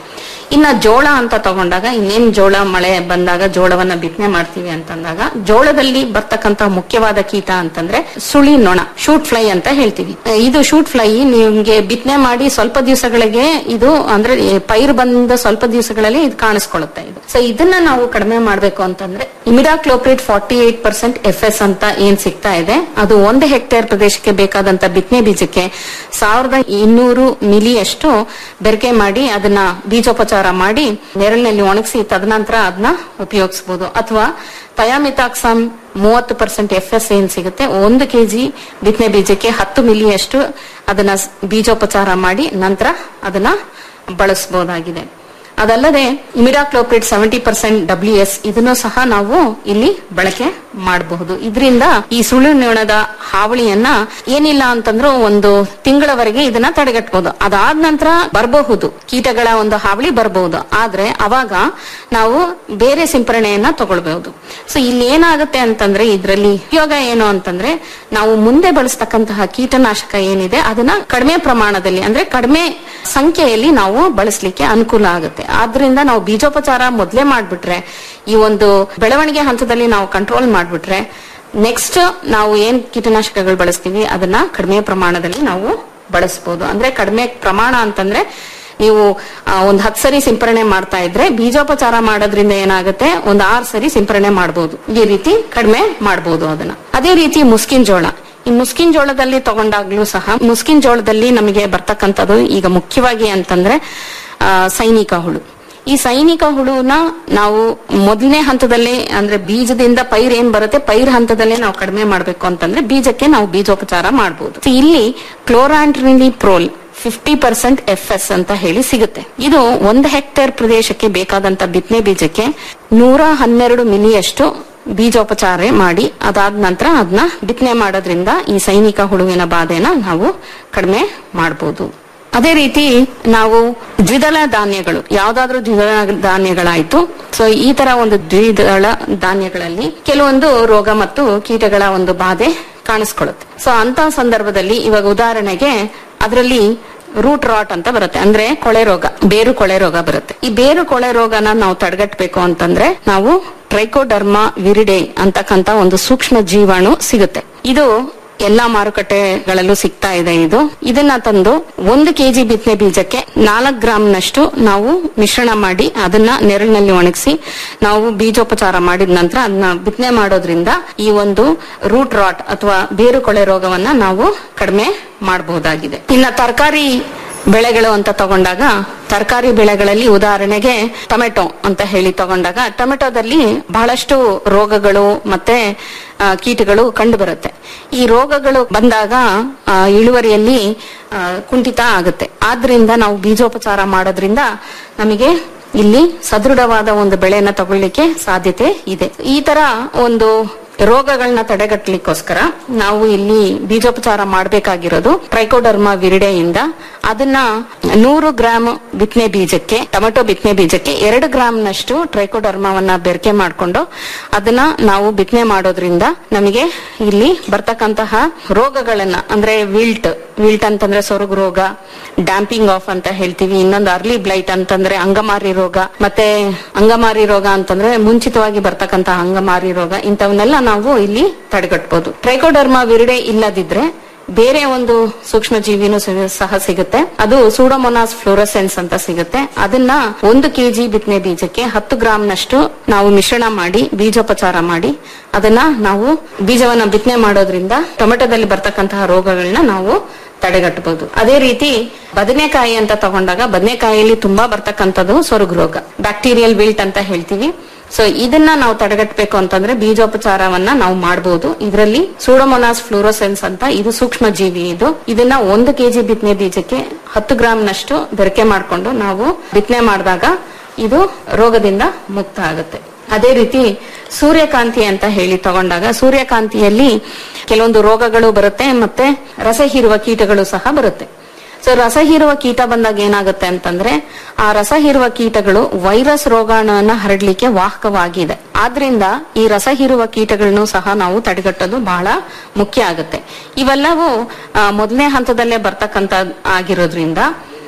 Speaker 10: ಇನ್ನ ಜೋಳ ಅಂತ ತಗೊಂಡಾಗ ಇನ್ನೇನ್ ಜೋಳ ಮಳೆ ಬಂದಾಗ ಜೋಳವನ್ನ ಬಿತ್ತನೆ ಮಾಡ್ತೀವಿ ಅಂತಂದಾಗ ಜೋಳದಲ್ಲಿ ಬರ್ತಕ್ಕಂತ ಮುಖ್ಯವಾದ ಕೀಟ ಅಂತಂದ್ರೆ ಸುಳಿ ನೊಣ ಶೂಟ್ ಫ್ಲೈ ಅಂತ ಹೇಳ್ತೀವಿ ಆ, ಇದು ಶೂಟ್ ಫ್ಲೈ ನಿಮ್ಗೆ ಬಿತ್ತನೆ ಮಾಡಿ ಸ್ವಲ್ಪ ದಿವಸಗಳಿಗೆ ಇದು ಅಂದ್ರೆ ಈ ಪೈರು ಬಂದ ಸ್ವಲ್ಪ ದಿವಸಗಳಲ್ಲಿ ಇದು ಕಾಣಿಸ್ಕೊಳ್ಳುತ್ತೆ ಇದು ಸೊ ಇದನ್ನ ನಾವು ಕಡಿಮೆ ಮಾಡ್ಬೇಕು ಅಂತಂದ್ರೆ imidacloprid forty eight percent F S ಅಂತ ಏನ್ ಸಿಗ್ತಾ ಇದೆ ಅದು ಒಂದು ಹೆಕ್ಟೇರ್ ಪ್ರದೇಶಕ್ಕೆ ಬೇಕಾದಂತ ಬಿತ್ತನೆ ಬೀಜಕ್ಕೆ ಸಾವಿರದ ಇನ್ನೂರು ಮಿಲಿಯಷ್ಟು ಬೆರಕೆ ಮಾಡಿ ಅದನ್ನ ಬೀಜೋಪಚಾರ ಮಾಡಿ ನೆರಳಿನಲ್ಲಿ ಒಣಗಿಸಿ ತದನಂತರ ಅದನ್ನ ಉಪಯೋಗಿಸಬಹುದು ಅಥವಾ ಥಯಾಮಿತಾಕ್ಸಾಮ್ ಮೂವತ್ತು ಪರ್ಸೆಂಟ್ ಎಫ್ ಎಸ್ ಏನ್ ಸಿಗುತ್ತೆ ಒಂದು ಕೆಜಿ ಬಿತ್ತನೆ ಬೀಜಕ್ಕೆ ಹತ್ತು ಮಿಲಿಯಷ್ಟು ಅದನ್ನ ಸ್- ಬೀಜೋಪಚಾರ ಮಾಡಿ ನಂತರ ಅದನ್ನ ಬಳಸಬಹುದಾಗಿದೆ ಅದಲ್ಲದೆ imidacloprid seventy percent W S ಇದನ್ನು ಸಹ ನಾವು ಇಲ್ಲಿ ಬಳಕೆ ಮಾಡಬಹುದು ಇದರಿಂದ ಈ ಸುಳ್ಳು ನೊಣದ ಹಾವಳಿಯನ್ನ ಏನಿಲ್ಲ ಅಂತಂದ್ರೂ ಒಂದು ತಿಂಗಳವರೆಗೆ ಇದನ್ನ ತಡೆಗಟ್ಟಬಹುದು ಅದಾದ ನಂತರ ಬರಬಹುದು ಕೀಟಗಳ ಒಂದು ಹಾವಳಿ ಬರಬಹುದು ಆದ್ರೆ ಅವಾಗ ನಾವು ಬೇರೆ ಸಿಂಪರಣೆಯನ್ನ ತಗೊಳ್ಬಹುದು ಸೊ ಇಲ್ಲಿ ಏನಾಗುತ್ತೆ ಅಂತಂದ್ರೆ ಇದರಲ್ಲಿ ಉಪಯೋಗ ಏನು ಅಂತಂದ್ರೆ ನಾವು ಮುಂದೆ ಬಳಸ್ತಕ್ಕಂತಹ ಕೀಟನಾಶಕ ಏನಿದೆ ಅದನ್ನ ಕಡಿಮೆ ಪ್ರಮಾಣದಲ್ಲಿ ಅಂದ್ರೆ ಕಡಿಮೆ ಸಂಖ್ಯೆಯಲ್ಲಿ ನಾವು ಬಳಸಲಿಕ್ಕೆ ಅನುಕೂಲ ಆಗುತ್ತೆ ಆದ್ರಿಂದ ನಾವು ಬೀಜೋಪಚಾರ ಮೊದಲೇ ಮಾಡ್ಬಿಟ್ರೆ ಈ ಒಂದು ಬೆಳವಣಿಗೆ ಹಂತದಲ್ಲಿ ನಾವು ಕಂಟ್ರೋಲ್ ಮಾಡ್ಬಿಟ್ರೆ ನೆಕ್ಸ್ಟ್ ನಾವು ಏನ್ ಕೀಟನಾಶಕಗಳು ಬಳಸ್ತೀವಿ ಅದನ್ನ ಕಡಿಮೆ ಪ್ರಮಾಣದಲ್ಲಿ ನಾವು ಬಳಸಬಹುದು ಅಂದ್ರೆ ಕಡಿಮೆ ಪ್ರಮಾಣ ಅಂತಂದ್ರೆ ನೀವು ಆ, ಒಂದ್ ಹತ್ತು ಸರಿ ಸಿಂಪರಣೆ ಮಾಡ್ತಾ ಇದ್ರೆ ಬೀಜೋಪಚಾರ ಮಾಡೋದ್ರಿಂದ ಏನಾಗುತ್ತೆ ಒಂದ್ ಆರ್ ಸರಿ ಸಿಂಪರಣೆ ಮಾಡಬಹುದು ಈ ರೀತಿ ಕಡಿಮೆ ಮಾಡಬಹುದು ಅದನ್ನ ಅದೇ ರೀತಿ ಮುಸ್ಕಿನ್ ಜೋಳ ಈ ಮುಸ್ಕಿನ್ ಜೋಳದಲ್ಲಿ ತಗೊಂಡಾಗ್ಲೂ ಸಹ ಮುಸ್ಕಿನ್ ಜೋಳದಲ್ಲಿ ನಮಗೆ ಬರ್ತಕ್ಕಂಥದ್ದು ಈಗ ಮುಖ್ಯವಾಗಿ ಅಂತಂದ್ರೆ ಆ, ಸೈನಿಕ ಹುಳು ಈ ಸೈನಿಕ ಹುಳುನ ನಾವು ಮೊದಲನೇ ಹಂತದಲ್ಲೇ ಅಂದ್ರೆ ಬೀಜದಿಂದ ಪೈರ್ ಏನ್ ಬರುತ್ತೆ ಪೈರ್ ಹಂತದಲ್ಲೇ ನಾವು ಕಡಿಮೆ ಮಾಡ್ಬೇಕು ಅಂತಂದ್ರೆ ಬೀಜಕ್ಕೆ ನಾವು ಬೀಜೋಪಚಾರ ಮಾಡಬಹುದು ಇಲ್ಲಿ chlorantraniliprole fifty percent F S ಅಂತ ಹೇಳಿ ಸಿಗುತ್ತೆ ಇದು ಒಂದು ಹೆಕ್ಟೇರ್ ಪ್ರದೇಶಕ್ಕೆ ಬೇಕಾದಂತ ಬಿತ್ತನೆ ಬೀಜಕ್ಕೆ ನೂರ ಹನ್ನೆರಡು ಮಿಲಿಯಷ್ಟು ಬೀಜೋಪಚಾರ ಮಾಡಿ ಅದಾದ ನಂತರ ಅದನ್ನ ಬಿತ್ತನೆ ಮಾಡೋದ್ರಿಂದ ಈ ಸೈನಿಕ ಹುಳುವಿನ ಬಾಧೆನ ನಾವು ಕಡಿಮೆ ಮಾಡಬಹುದು ಅದೇ ರೀತಿ ನಾವು ದ್ವಿದಳ ಧಾನ್ಯಗಳು ಯಾವ್ದಾದ್ರೂ ದ್ವಿದಳ ಧಾನ್ಯಗಳಾಯ್ತು ಸೊ ಈ ತರ ಒಂದು ದ್ವಿದಳ ಧಾನ್ಯಗಳಲ್ಲಿ ಕೆಲವೊಂದು ರೋಗ ಮತ್ತು ಕೀಟಗಳ ಒಂದು ಬಾಧೆ ಕಾಣಿಸ್ಕೊಳ್ಳುತ್ತೆ ಸೊ ಅಂತ ಸಂದರ್ಭದಲ್ಲಿ ಇವಾಗ ಉದಾಹರಣೆಗೆ ಅದರಲ್ಲಿ ರೂಟ್ ರಾಟ್ ಅಂತ ಬರುತ್ತೆ ಅಂದ್ರೆ ಕೊಳೆ ರೋಗ ಬೇರು ಕೊಳೆ ರೋಗ ಬರುತ್ತೆ ಈ ಬೇರು ಕೊಳೆ ರೋಗನ ನಾವು ತಡೆಗಟ್ಟಬೇಕು ಅಂತಂದ್ರೆ ನಾವು ಟ್ರೈಕೋಡರ್ಮಾ ವಿರಿಡೆ ಅಂತಕ್ಕಂತ ಒಂದು ಸೂಕ್ಷ್ಮ ಜೀವಾಣು ಸಿಗುತ್ತೆ ಇದು ಎಲ್ಲಾ ಮಾರುಕಟ್ಟೆಗಳಲ್ಲೂ ಸಿಗ್ತಾ ಇದೆ ಇದು ಇದನ್ನ ತಂದು ಒಂದು ಕೆಜಿ ಬಿತ್ತನೆ ಬೀಜಕ್ಕೆ ನಾಲ್ಕು ಗ್ರಾಮ್ನಷ್ಟು ನಾವು ಮಿಶ್ರಣ ಮಾಡಿ ಅದನ್ನ ನೆರಳಿನಲ್ಲಿ ಒಣಗಿಸಿ ನಾವು ಬೀಜೋಪಚಾರ ಮಾಡಿದ ನಂತರ ಅದನ್ನ ಬಿತ್ತನೆ ಮಾಡೋದ್ರಿಂದ ಈ ಒಂದು ರೂಟ್ ರಾಟ್ ಅಥವಾ ಬೇರು ಕೊಳೆ ರೋಗವನ್ನ ನಾವು ಕಡಿಮೆ ಮಾಡಬಹುದಾಗಿದೆ ಇನ್ನ ತರಕಾರಿ ಬೆಳೆಗಳು ಅಂತ ತಗೊಂಡಾಗ ತರಕಾರಿ ಬೆಳೆಗಳಲ್ಲಿ ಉದಾಹರಣೆಗೆ ಟೊಮೆಟೊ ಅಂತ ಹೇಳಿ ತಗೊಂಡಾಗ ಟೊಮೆಟೊದಲ್ಲಿ ಬಹಳಷ್ಟು ರೋಗಗಳು ಮತ್ತೆ ಆ, ಕೀಟಗಳು ಕಂಡು ಬರುತ್ತೆ ಈ ರೋಗಗಳು ಬಂದಾಗ ಆ, ಇಳುವರಿಯಲ್ಲಿ ಆ, ಕುಂಠಿತ ಆಗುತ್ತೆ ಆದ್ರಿಂದ ನಾವು ಬೀಜೋಪಚಾರ ಮಾಡೋದ್ರಿಂದ ನಮಗೆ ಇಲ್ಲಿ ಸದೃಢವಾದ ಒಂದು ಬೆಳೆನ ತಗೊಳ್ಳಿಕ್ಕೆ ಸಾಧ್ಯತೆ ಇದೆ ಈ ತರ ಒಂದು ರೋಗಗಳನ್ನ ತಡೆಗಟ್ಟಲಿಕ್ಕೋಸ್ಕರ ನಾವು ಇಲ್ಲಿ ಬೀಜೋಪಚಾರ ಮಾಡಬೇಕಾಗಿರೋದು ಟ್ರೈಕೋಡರ್ಮಾ ವಿರಿಡೆಯಿಂದ ಅದನ್ನ ನೂರು ಗ್ರಾಮ್ ಬಿತ್ತನೆ ಬೀಜಕ್ಕೆ ಟೊಮೆಟೊ ಬಿತ್ತನೆ ಬೀಜಕ್ಕೆ ಎರಡು ಗ್ರಾಮ್ನಷ್ಟು ಟ್ರೈಕೋಡರ್ಮಾವನ್ನ ಬೆರಕೆ ಮಾಡಿಕೊಂಡು ಅದನ್ನ ನಾವು ಬಿತ್ತನೆ ಮಾಡೋದ್ರಿಂದ ನಮಗೆ ಇಲ್ಲಿ ಬರ್ತಕ್ಕಂತಹ ರೋಗಗಳನ್ನ ಅಂದ್ರೆ ವಿಲ್ಟ್ ವಿಲ್ಟ್ ಅಂತಂದ್ರೆ ಸೊರಗು ರೋಗ ಡ್ಯಾಂಪಿಂಗ್ ಆಫ್ ಅಂತ ಹೇಳ್ತೀವಿ ಇನ್ನೊಂದು ಅರ್ಲಿ ಬ್ಲೈಟ್ ಅಂತಂದ್ರೆ ಅಂಗಮಾರಿ ರೋಗ ಮತ್ತೆ ಅಂಗಮಾರಿ ರೋಗ ಅಂತಂದ್ರೆ ಮುಂಚಿತವಾಗಿ ಬರ್ತಕ್ಕಂತಹ ಅಂಗಮಾರಿ ರೋಗ ಇಂಥವನ್ನೆಲ್ಲ ನಾವು ಇಲ್ಲಿ ತಡೆಗಟ್ಟಬಹುದು ಟ್ರೈಕೋಡರ್ಮಾ ವಿರಿಡೆ ಇಲ್ಲದಿದ್ರೆ ಬೇರೆ ಒಂದು ಸೂಕ್ಷ್ಮ ಜೀವಿನೂ ಸಿ- ಸಹ ಸಿಗುತ್ತೆ ಅದು ಸೂಡೋಮೊನಾಸ್ ಫ್ಲೋರಸೆನ್ಸ್ ಅಂತ ಸಿಗುತ್ತೆ ಅದನ್ನ ಒಂದು ಕೆಜಿ ಬಿತ್ತನೆ ಬೀಜಕ್ಕೆ ಹತ್ತು ಗ್ರಾಮ್ನಷ್ಟು ನಾವು ಮಿಶ್ರಣ ಮಾಡಿ ಬೀಜೋಪಚಾರ ಮಾಡಿ ಅದನ್ನ ನಾವು ಬೀಜವನ್ನ ಬಿತ್ತನೆ ಮಾಡೋದ್ರಿಂದ ಟೊಮೆಟೊದಲ್ಲಿ ಬರ್ತಕ್ಕಂತಹ ರೋಗಗಳನ್ನ ನಾವು ತಡೆಗಟ್ಟಬಹುದು ಅದೇ ರೀತಿ ಬದನೆಕಾಯಿ ಅಂತ ತಗೊಂಡಾಗ ಬದನೆಕಾಯಿಯಲ್ಲಿ ತುಂಬಾ ಬರ್ತಕ್ಕಂಥದ್ದು ಸೊರಗು ರೋಗ ಬ್ಯಾಕ್ಟೀರಿಯಲ್ ವಿಲ್ಟ್ ಅಂತ ಹೇಳ್ತೀವಿ ಸೊ ಇದನ್ನ ನಾವು ತಡೆಗಟ್ಟಬೇಕು ಅಂತಂದ್ರೆ ಬೀಜೋಪಚಾರವನ್ನ ನಾವು ಮಾಡಬಹುದು ಇದರಲ್ಲಿ ಸೂಡೋಮೊನಾಸ್ ಫ್ಲೋರೋಸೆನ್ಸ್ ಅಂತ ಇದು ಸೂಕ್ಷ್ಮ ಜೀವಿ ಇದು ಇದನ್ನ ಒಂದು ಕೆಜಿ ಬಿತ್ತನೆ ಬೀಜಕ್ಕೆ ಹತ್ತು ಗ್ರಾಮ್ನಷ್ಟು ಬೆರಕೆ ಮಾಡಿಕೊಂಡು ನಾವು ಬಿತ್ತನೆ ಮಾಡಿದಾಗ ಇದು ರೋಗದಿಂದ ಮುಕ್ತ ಆಗುತ್ತೆ ಅದೇ ರೀತಿ ಸೂರ್ಯಕಾಂತಿ ಅಂತ ಹೇಳಿ ತಗೊಂಡಾಗ ಸೂರ್ಯಕಾಂತಿಯಲ್ಲಿ ಕೆಲವೊಂದು ರೋಗಗಳು ಬರುತ್ತೆ ಮತ್ತೆ ರಸ ಹೀರುವ ಕೀಟಗಳು ಸಹ ಬರುತ್ತೆ ಸೊ ರಸ ಹೀರುವ ಕೀಟ ಬಂದಾಗ ಏನಾಗುತ್ತೆ ಅಂತಂದ್ರೆ ಆ ರಸ ಹೀರುವ ಕೀಟಗಳು ವೈರಸ್ ರೋಗಾಣುವನ್ನ ಹರಡ್ಲಿಕ್ಕೆ ವಾಹಕವಾಗಿದೆ ಆದ್ರಿಂದ ಈ ರಸ ಹೀರುವ ಕೀಟಗಳನ್ನು ಸಹ ನಾವು ತಡೆಗಟ್ಟೋದು ಬಹಳ ಮುಖ್ಯ ಆಗುತ್ತೆ ಇವೆಲ್ಲವೂ ಆ, ಮೊದಲನೇ ಹಂತದಲ್ಲೇ ಬರ್ತಕ್ಕಂತ ಆಗಿರೋದ್ರಿಂದ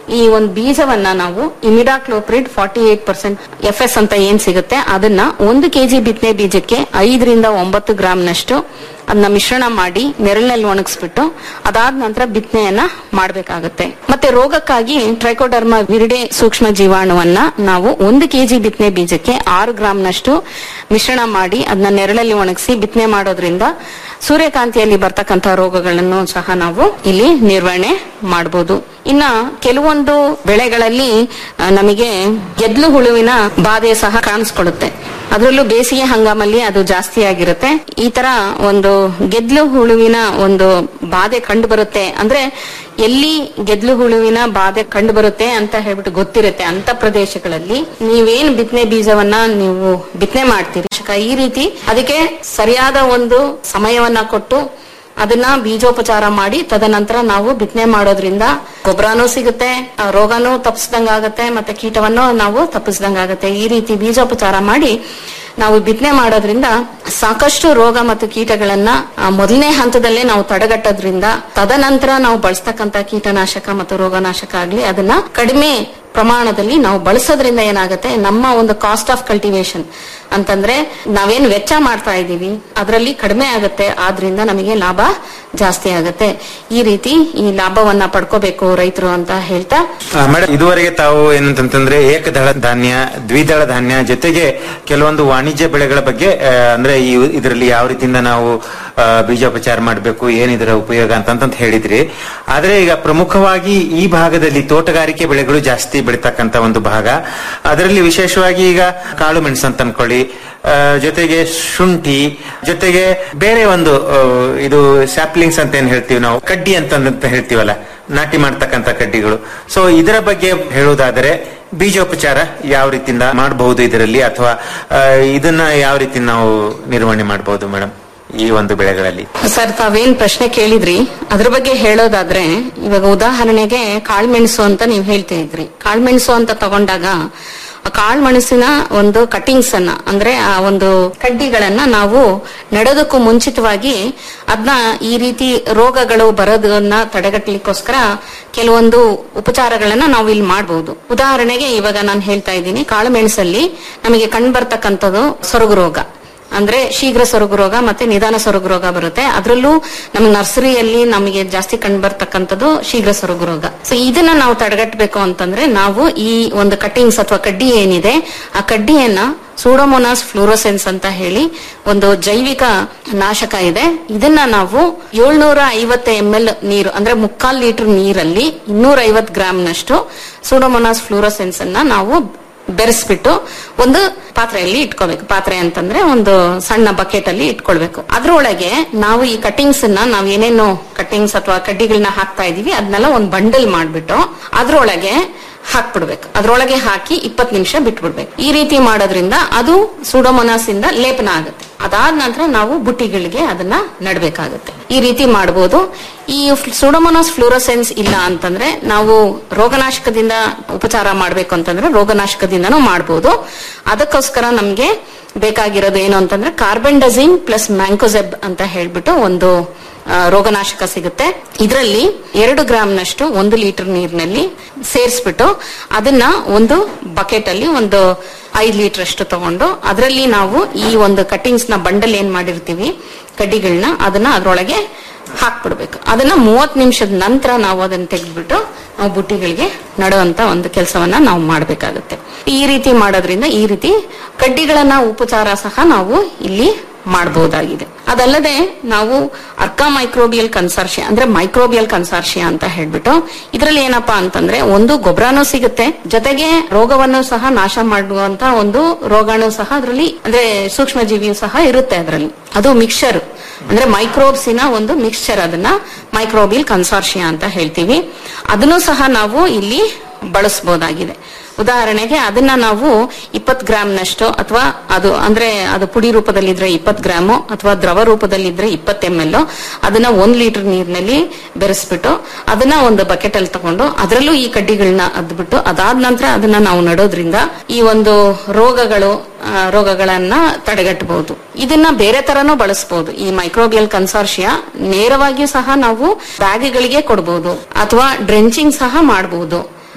Speaker 10: ಈ ಒಂದು ಬೀಜವನ್ನ ನಾವು imidacloprid forty eight percent F S ಅಂತ ಏನ್ ಸಿಗುತ್ತೆ ಅದನ್ನ ಒಂದು ಕೆಜಿ ಬಿತ್ತನೆ ಬೀಜಕ್ಕೆ ಐದರಿಂದ ಒಂಬತ್ತು ಗ್ರಾಮ್ನಷ್ಟು ಅದನ್ನ ಮಿಶ್ರಣ ಮಾಡಿ ನೆರಳಿನಲ್ಲಿ ಒಣಗಿಸ್ಬಿಟ್ಟು ಅದಾದ ನಂತರ ಬಿತ್ತನೆಯನ್ನ ಮಾಡಬೇಕಾಗುತ್ತೆ ಮತ್ತೆ ರೋಗಕ್ಕಾಗಿ ಟ್ರೈಕೋಡರ್ಮಾ ವಿರಿಡೆ ಸೂಕ್ಷ್ಮ ಜೀವಾಣುವನ್ನ ನಾವು ಒಂದು ಕೆಜಿ ಬಿತ್ತನೆ ಬೀಜಕ್ಕೆ ಆರು ಗ್ರಾಮ್ನಷ್ಟು ಮಿಶ್ರಣ ಮಾಡಿ ಅದನ್ನ ನೆರಳಲ್ಲಿ ಒಣಗಿಸಿ ಬಿತ್ತನೆ ಮಾಡೋದ್ರಿಂದ ಸೂರ್ಯಕಾಂತಿಯಲ್ಲಿ ಬರ್ತಕ್ಕಂಥ ರೋಗಗಳನ್ನು ಸಹ ನಾವು ಇಲ್ಲಿ ನಿರ್ವಹಣೆ ಮಾಡಬಹುದು ಇನ್ನ ಕೆಲವೊಂದು ಬೆಳೆಗಳಲ್ಲಿ ಆ, ನಮಗೆ ಗೆದ್ಲು ಹುಳುವಿನ ಬಾಧೆ ಸಹ ಕಾಣಿಸ್ಕೊಳ್ಳುತ್ತೆ ಅದರಲ್ಲೂ ಬೇಸಿಗೆ ಹಂಗಾಮಲ್ಲಿ ಅದು ಜಾಸ್ತಿ ಆಗಿರುತ್ತೆ ಈ ತರ ಒಂದು ಗೆದ್ಲು ಹುಳುವಿನ ಒಂದು ಬಾಧೆ ಕಂಡು ಬರುತ್ತೆ ಅಂದ್ರೆ ಎಲ್ಲಿ ಗೆದ್ಲು ಹುಳುವಿನ ಬಾಧೆ ಕಂಡು ಬರುತ್ತೆ ಅಂತ ಹೇಳ್ಬಿಟ್ಟು ಗೊತ್ತಿರುತ್ತೆ ಅಂತ ಪ್ರದೇಶಗಳಲ್ಲಿ ನೀವೇನ್ ಬಿತ್ತನೆ ಬೀಜವನ್ನ ನೀವು ಬಿತ್ತನೆ ಮಾಡ್ತೀರಿ ಈ ರೀತಿ ಅದಕ್ಕೆ ಸರಿಯಾದ ಒಂದು ಸಮಯವನ್ನ ಕೊಟ್ಟು ಅದನ್ನ ಬೀಜೋಪಚಾರ ಮಾಡಿ ತದನಂತರ ನಾವು ಬಿತ್ತನೆ ಮಾಡೋದ್ರಿಂದ ಗೊಬ್ಬರನೂ ಸಿಗುತ್ತೆ ಆ ರೋಗನೂ ತಪ್ಪಿಸ್ದಂಗಾಗತ್ತೆ ಮತ್ತೆ ಕೀಟವನ್ನು ನಾವು ತಪ್ಪಿಸ್ದಂಗಾಗತ್ತೆ ಈ ರೀತಿ ಬೀಜೋಪಚಾರ ಮಾಡಿ ನಾವು ಬಿತ್ತನೆ ಮಾಡೋದ್ರಿಂದ ಸಾಕಷ್ಟು ರೋಗ ಮತ್ತು ಕೀಟಗಳನ್ನ ಆ, ಮೊದಲನೇ ಹಂತದಲ್ಲೇ ನಾವು ತಡೆಗಟ್ಟೋದ್ರಿಂದ ತದನಂತರ ನಾವು ಬಳಸ್ತಕ್ಕಂತ ಕೀಟನಾಶಕ ಮತ್ತು ರೋಗನಾಶಕ ಆಗ್ಲಿ ಅದನ್ನ ಕಡಿಮೆ ಪ್ರಮಾಣದಲ್ಲಿ ನಾವು ಬಳಸೋದ್ರಿಂದ ಏನಾಗುತ್ತೆ ನಮ್ಮ ಒಂದು ಕಾಸ್ಟ್ ಆಫ್ ಕಲ್ಟಿವೇಶನ್ ಅಂತಂದ್ರೆ ನಾವೇನ್ ವೆಚ್ಚ ಮಾಡ್ತಾ ಇದ್ದೀವಿ ಅದರಲ್ಲಿ ಕಡಿಮೆ ಆಗುತ್ತೆ ಆದ್ರಿಂದ ನಮಗೆ ಲಾಭ ಜಾಸ್ತಿ ಆಗುತ್ತೆ ಈ ರೀತಿ ಈ ಲಾಭವನ್ನ ಪಡ್ಕೋಬೇಕು ರೈತರು ಅಂತ ಹೇಳ್ತಾ
Speaker 9: ಮೇಡಮ್ ಇದುವರೆಗೆ ತಾವು ಏನಂತಂದ್ರೆ ಏಕದಳ ಧಾನ್ಯ ದ್ವಿದಳ ಧಾನ್ಯ ಜೊತೆಗೆ ಕೆಲವೊಂದು ವಾಣಿಜ್ಯ ಬೆಳೆಗಳ ಬಗ್ಗೆ ಆ, ಅಂದ್ರೆ ಈ ಇದರಲ್ಲಿ ಯಾವ ರೀತಿಯಿಂದ ನಾವು ಆ, ಬೀಜೋಪಚಾರ ಮಾಡಬೇಕು ಏನಿದರ ಉಪಯೋಗ ಅಂತಂತ ಹೇಳಿದ್ರಿ ಆದ್ರೆ ಈಗ ಪ್ರಮುಖವಾಗಿ ಈ ಭಾಗದಲ್ಲಿ ತೋಟಗಾರಿಕೆ ಬೆಳೆಗಳು ಜಾಸ್ತಿ ಬೆಳೀತಕ್ಕಂತ ಒಂದು ಭಾಗ ಅದರಲ್ಲಿ ವಿಶೇಷವಾಗಿ ಈಗ ಕಾಳು ಮೆಣಸು ಅಂತ ಅನ್ಕೊಳ್ಳಿ ಆ, ಜೊತೆಗೆ ಶುಂಠಿ ಜೊತೆಗೆ ಬೇರೆ ಒಂದು ಆ, ಇದು ಸ್ಯಾಪ್ಲಿಂಗ್ಸ್ ಅಂತ ಏನ್ ಹೇಳ್ತೀವಿ ನಾವು ಕಡ್ಡಿ ಅಂತ ಹೇಳ್ತೀವಲ್ಲ ನಾಟಿ ಮಾಡ್ತಕ್ಕಂತ ಕಡ್ಡಿಗಳು ಸೊ ಇದರ ಬಗ್ಗೆ ಹೇಳುವುದಾದರೆ ಬೀಜೋಪಚಾರ ಯಾವ ರೀತಿಯಿಂದ ಮಾಡಬಹುದು ಇದರಲ್ಲಿ ಅಥವಾ ಆ, ಇದನ್ನ ಯಾವ ರೀತಿ ನಾವು ನಿರ್ವಹಣೆ ಮಾಡಬಹುದು ಮೇಡಮ್ ಈ ಒಂದು ಬೆಳೆಗಳಲ್ಲಿ
Speaker 10: ಸರ್ ತಾವೇನ್ ಪ್ರಶ್ನೆ ಕೇಳಿದ್ರಿ ಅದ್ರ ಬಗ್ಗೆ ಹೇಳೋದಾದ್ರೆ ಇವಾಗ ಉದಾಹರಣೆಗೆ ಕಾಳ್ಮೆಣಸು ಅಂತ ನೀವು ಹೇಳ್ತಾ ಇದ್ರಿ ಕಾಳ್ಮೆಣಸು ಅಂತ ತಗೊಂಡಾಗ ಆ ಕಾಳ್ಮೆಣಸಿನ ಒಂದು ಕಟಿಂಗ್ಸ್ ಅನ್ನ ಅಂದ್ರೆ ಆ ಒಂದು ಕಡ್ಡಿಗಳನ್ನ ನಾವು ನೆಡೋದಕ್ಕೂ ಮುಂಚಿತವಾಗಿ ಅದನ್ನ ಈ ರೀತಿ ರೋಗಗಳು ಬರೋದನ್ನ ತಡೆಗಟ್ಟಲಿಕ್ಕೋಸ್ಕರ ಕೆಲವೊಂದು ಉಪಚಾರಗಳನ್ನ ನಾವು ಇಲ್ಲಿ ಮಾಡಬಹುದು ಉದಾಹರಣೆಗೆ ಇವಾಗ ನಾನು ಹೇಳ್ತಾ ಇದ್ದೀನಿ ಕಾಳುಮೆಣಸಲ್ಲಿ ನಮಗೆ ಕಂಡು ಬರ್ತಕ್ಕಂಥದ್ದು ಸೊರಗು ರೋಗ ಅಂದ್ರೆ ಶೀಘ್ರ ಸೊರಗು ರೋಗ ಮತ್ತೆ ನಿಧಾನ ಸೊರಗು ರೋಗ ಬರುತ್ತೆ ಅದರಲ್ಲೂ ನಮ್ಗೆ ನರ್ಸರಿಯಲ್ಲಿ ನಮಗೆ ಜಾಸ್ತಿ ಕಂಡು ಬರ್ತಕ್ಕಂಥದ್ದು ಶೀಘ್ರ ಸೊರಗು ರೋಗ ಸೊ ಇದನ್ನ ನಾವು ತಡೆಗಟ್ಟಬೇಕು ಅಂತಂದ್ರೆ ನಾವು ಈ ಒಂದು ಕಟ್ಟಿಂಗ್ಸ್ ಅಥವಾ ಕಡ್ಡಿ ಏನಿದೆ ಆ ಕಡ್ಡಿಯನ್ನ ಸೂಡೋಮೋನಾಸ್ ಫ್ಲೂರೋಸೆನ್ಸ್ ಅಂತ ಹೇಳಿ ಒಂದು ಜೈವಿಕ ನಾಶಕ ಇದೆ ಇದನ್ನ ನಾವು ಏಳ್ನೂರ ಐವತ್ತು ಎಂ ಎಲ್ ನೀರು ಅಂದ್ರೆ ಮುಕ್ಕಾಲ್ ಲೀಟರ್ ನೀರಲ್ಲಿ ಇನ್ನೂರ ಐವತ್ತು ಗ್ರಾಮ್ನಷ್ಟು ಸೂಡೋಮೋನಾಸ್ ಫ್ಲೂರೋಸೆನ್ಸ್ ಅನ್ನ ನಾವು ಬೆರೆಸ್ಬಿಟ್ಟು ಒಂದು ಪಾತ್ರೆಯಲ್ಲಿ ಇಟ್ಕೋಬೇಕು ಪಾತ್ರೆ ಅಂತಂದ್ರೆ ಒಂದು ಸಣ್ಣ ಬಕೆಟ್ ಅಲ್ಲಿ ಇಟ್ಕೊಳ್ಬೇಕು ಅದ್ರೊಳಗೆ ನಾವು ಈ ಕಟ್ಟಿಂಗ್ಸ್ ಅನ್ನ ನಾವ್ ಏನೇನು ಕಟ್ಟಿಂಗ್ಸ್ ಅಥವಾ ಕಡ್ಡಿಗಳನ್ನ ಹಾಕ್ತಾ ಇದೀವಿ ಅದನ್ನೆಲ್ಲ ಒಂದು ಬಂಡಲ್ ಮಾಡ್ಬಿಟ್ಟು ಅದ್ರೊಳಗೆ ಹಾಕ್ಬಿಡ್ಬೇಕು ಅದ್ರೊಳಗೆ ಹಾಕಿ ಇಪ್ಪತ್ ನಿಮಿಷ ಬಿಟ್ಬಿಡ್ಬೇಕು ಈ ರೀತಿ ಮಾಡೋದ್ರಿಂದ ಅದು ಸುಡೋಮೊನಾಸ್ ಇಂದ ಲೇಪನ ಆಗುತ್ತೆ ಅದಾದ ನಂತರ ನಾವು ಬುಟ್ಟಿಗಳಿಗೆ ಅದನ್ನ ನಡಬೇಕಾಗುತ್ತೆ ಈ ರೀತಿ ಮಾಡಬಹುದು ಈ ಸುಡೋಮೊನಾಸ್ ಫ್ಲೂರೋಸೆನ್ಸ್ ಇಲ್ಲ ಅಂತಂದ್ರೆ ನಾವು ರೋಗನಾಶಕದಿಂದ ಉಪಚಾರ ಮಾಡ್ಬೇಕು ಅಂತಂದ್ರೆ ರೋಗನಾಶಕದಿಂದನೂ ಮಾಡಬಹುದು ಅದಕ್ಕೋಸ್ಕರ ನಮ್ಗೆ ಬೇಕಾಗಿರೋದು ಏನು ಅಂತಂದ್ರೆ ಕಾರ್ಬೆಂಡಜಿನ್ ಪ್ಲಸ್ ಮ್ಯಾಂಕೋಸೆಬ್ ಅಂತ ಹೇಳ್ಬಿಟ್ಟು ಒಂದು ಆ, ರೋಗನಾಶಕ ಸಿಗುತ್ತೆ ಇದರಲ್ಲಿ ಎರಡು ಗ್ರಾಮ್ನಷ್ಟು ಒಂದು ಲೀಟರ್ ನೀರಿನಲ್ಲಿ ಸೇರಿಸ್ಬಿಟ್ಟು ಅದನ್ನ ಒಂದು ಬಕೆಟ್ ಅಲ್ಲಿ ಒಂದು ಐದು ಲೀಟರ್ ಅಷ್ಟು ತಗೊಂಡು ಅದರಲ್ಲಿ ನಾವು ಈ ಒಂದು ಕಟ್ಟಿಂಗ್ಸ್ ನ ಬಂಡಲ್ ಏನ್ ಮಾಡಿರ್ತೀವಿ ಕಡ್ಡಿಗಳನ್ನ ಅದನ್ನ ಅದ್ರೊಳಗೆ ಹಾಕ್ಬಿಡ್ಬೇಕು ಅದನ್ನ ಮೂವತ್ ನಿಮಿಷದ ನಂತರ ನಾವು ಅದನ್ನ ತೆಗೆದ್ಬಿಟ್ಟು ನಾವು ಬುಟ್ಟಿಗಳಿಗೆ ನಡುವಂತ ಒಂದು ಕೆಲಸವನ್ನ ನಾವು ಮಾಡಬೇಕಾಗುತ್ತೆ ಈ ರೀತಿ ಮಾಡೋದ್ರಿಂದ ಈ ರೀತಿ ಕಡ್ಡಿಗಳನ್ನ ಉಪಚಾರ ಸಹ ನಾವು ಇಲ್ಲಿ ಮಾಡಬಹುದಾಗಿದೆ ಅದಲ್ಲದೆ ನಾವು ಅರ್ಕಾ ಮೈಕ್ರೋಬಿಯಲ್ ಕನ್ಸಾರ್ಷಿಯ ಅಂದ್ರೆ ಮೈಕ್ರೋಬಿಯಲ್ ಕನ್ಸಾರ್ಷಿಯ ಅಂತ ಹೇಳ್ಬಿಟ್ಟು ಇದರಲ್ಲಿ ಏನಪ್ಪಾ ಅಂತಂದ್ರೆ ಒಂದು ಗೊಬ್ಬರನೂ ಸಿಗುತ್ತೆ ಜೊತೆಗೆ ರೋಗವನ್ನು ಸಹ ನಾಶ ಮಾಡುವಂತ ಒಂದು ರೋಗಾಣು ಸಹ ಅದರಲ್ಲಿ ಅಂದ್ರೆ ಸೂಕ್ಷ್ಮ ಜೀವಿಯು ಸಹ ಇರುತ್ತೆ ಅದರಲ್ಲಿ ಅದು ಮಿಕ್ಸ್ಚರ್ ಅಂದ್ರೆ ಮೈಕ್ರೋಬ್ಸಿನ ಒಂದು ಮಿಕ್ಸ್ಚರ್ ಅದನ್ನ ಮೈಕ್ರೋಬಿಯಲ್ ಕನ್ಸಾರ್ಷಿಯ ಅಂತ ಹೇಳ್ತೀವಿ ಅದನ್ನು ಸಹ ನಾವು ಇಲ್ಲಿ ಬಳಸಬಹುದಾಗಿದೆ ಉದಾಹರಣೆಗೆ ಅದನ್ನ ನಾವು ಇಪ್ಪತ್ ಗ್ರಾಮ್ನಷ್ಟು ಅಥವಾ ಅದು ಅಂದ್ರೆ ಅದು ಪುಡಿ ರೂಪದಲ್ಲಿದ್ರೆ ಇಪ್ಪತ್ ಗ್ರಾಮು ಅಥವಾ ದ್ರವ ರೂಪದಲ್ಲಿದ್ರೆ ಇಪ್ಪತ್ ಎಂ ಎಲ್ ಅದನ್ನ ಒಂದ್ ಲೀಟರ್ ನೀರಿನಲ್ಲಿ ಬೆರೆಸ್ಬಿಟ್ಟು ಅದನ್ನ ಒಂದು ಬಕೆಟ್ ಅಲ್ಲಿ ತಗೊಂಡು ಅದರಲ್ಲೂ ಈ ಕಡ್ಡಿಗಳನ್ನ ಅದ್ಬಿಟ್ಟು ಅದಾದ ನಂತರ ಅದನ್ನ ನಾವು ನಡೋದ್ರಿಂದ ಈ ಒಂದು ರೋಗಗಳು ಆ, ರೋಗಗಳನ್ನ ತಡೆಗಟ್ಟಬಹುದು ಇದನ್ನ ಬೇರೆ ತರನೂ ಬಳಸಬಹುದು ಈ ಮೈಕ್ರೋಬಿಯಲ್ ಕನ್ಸಾರ್ಷಿಯ ನೇರವಾಗಿ ಸಹ ನಾವು ಬ್ಯಾಗ್ಗಳಿಗೆ ಕೊಡಬಹುದು ಅಥವಾ ಡ್ರೆಂಚಿಂಗ್ ಸಹ ಮಾಡಬಹುದು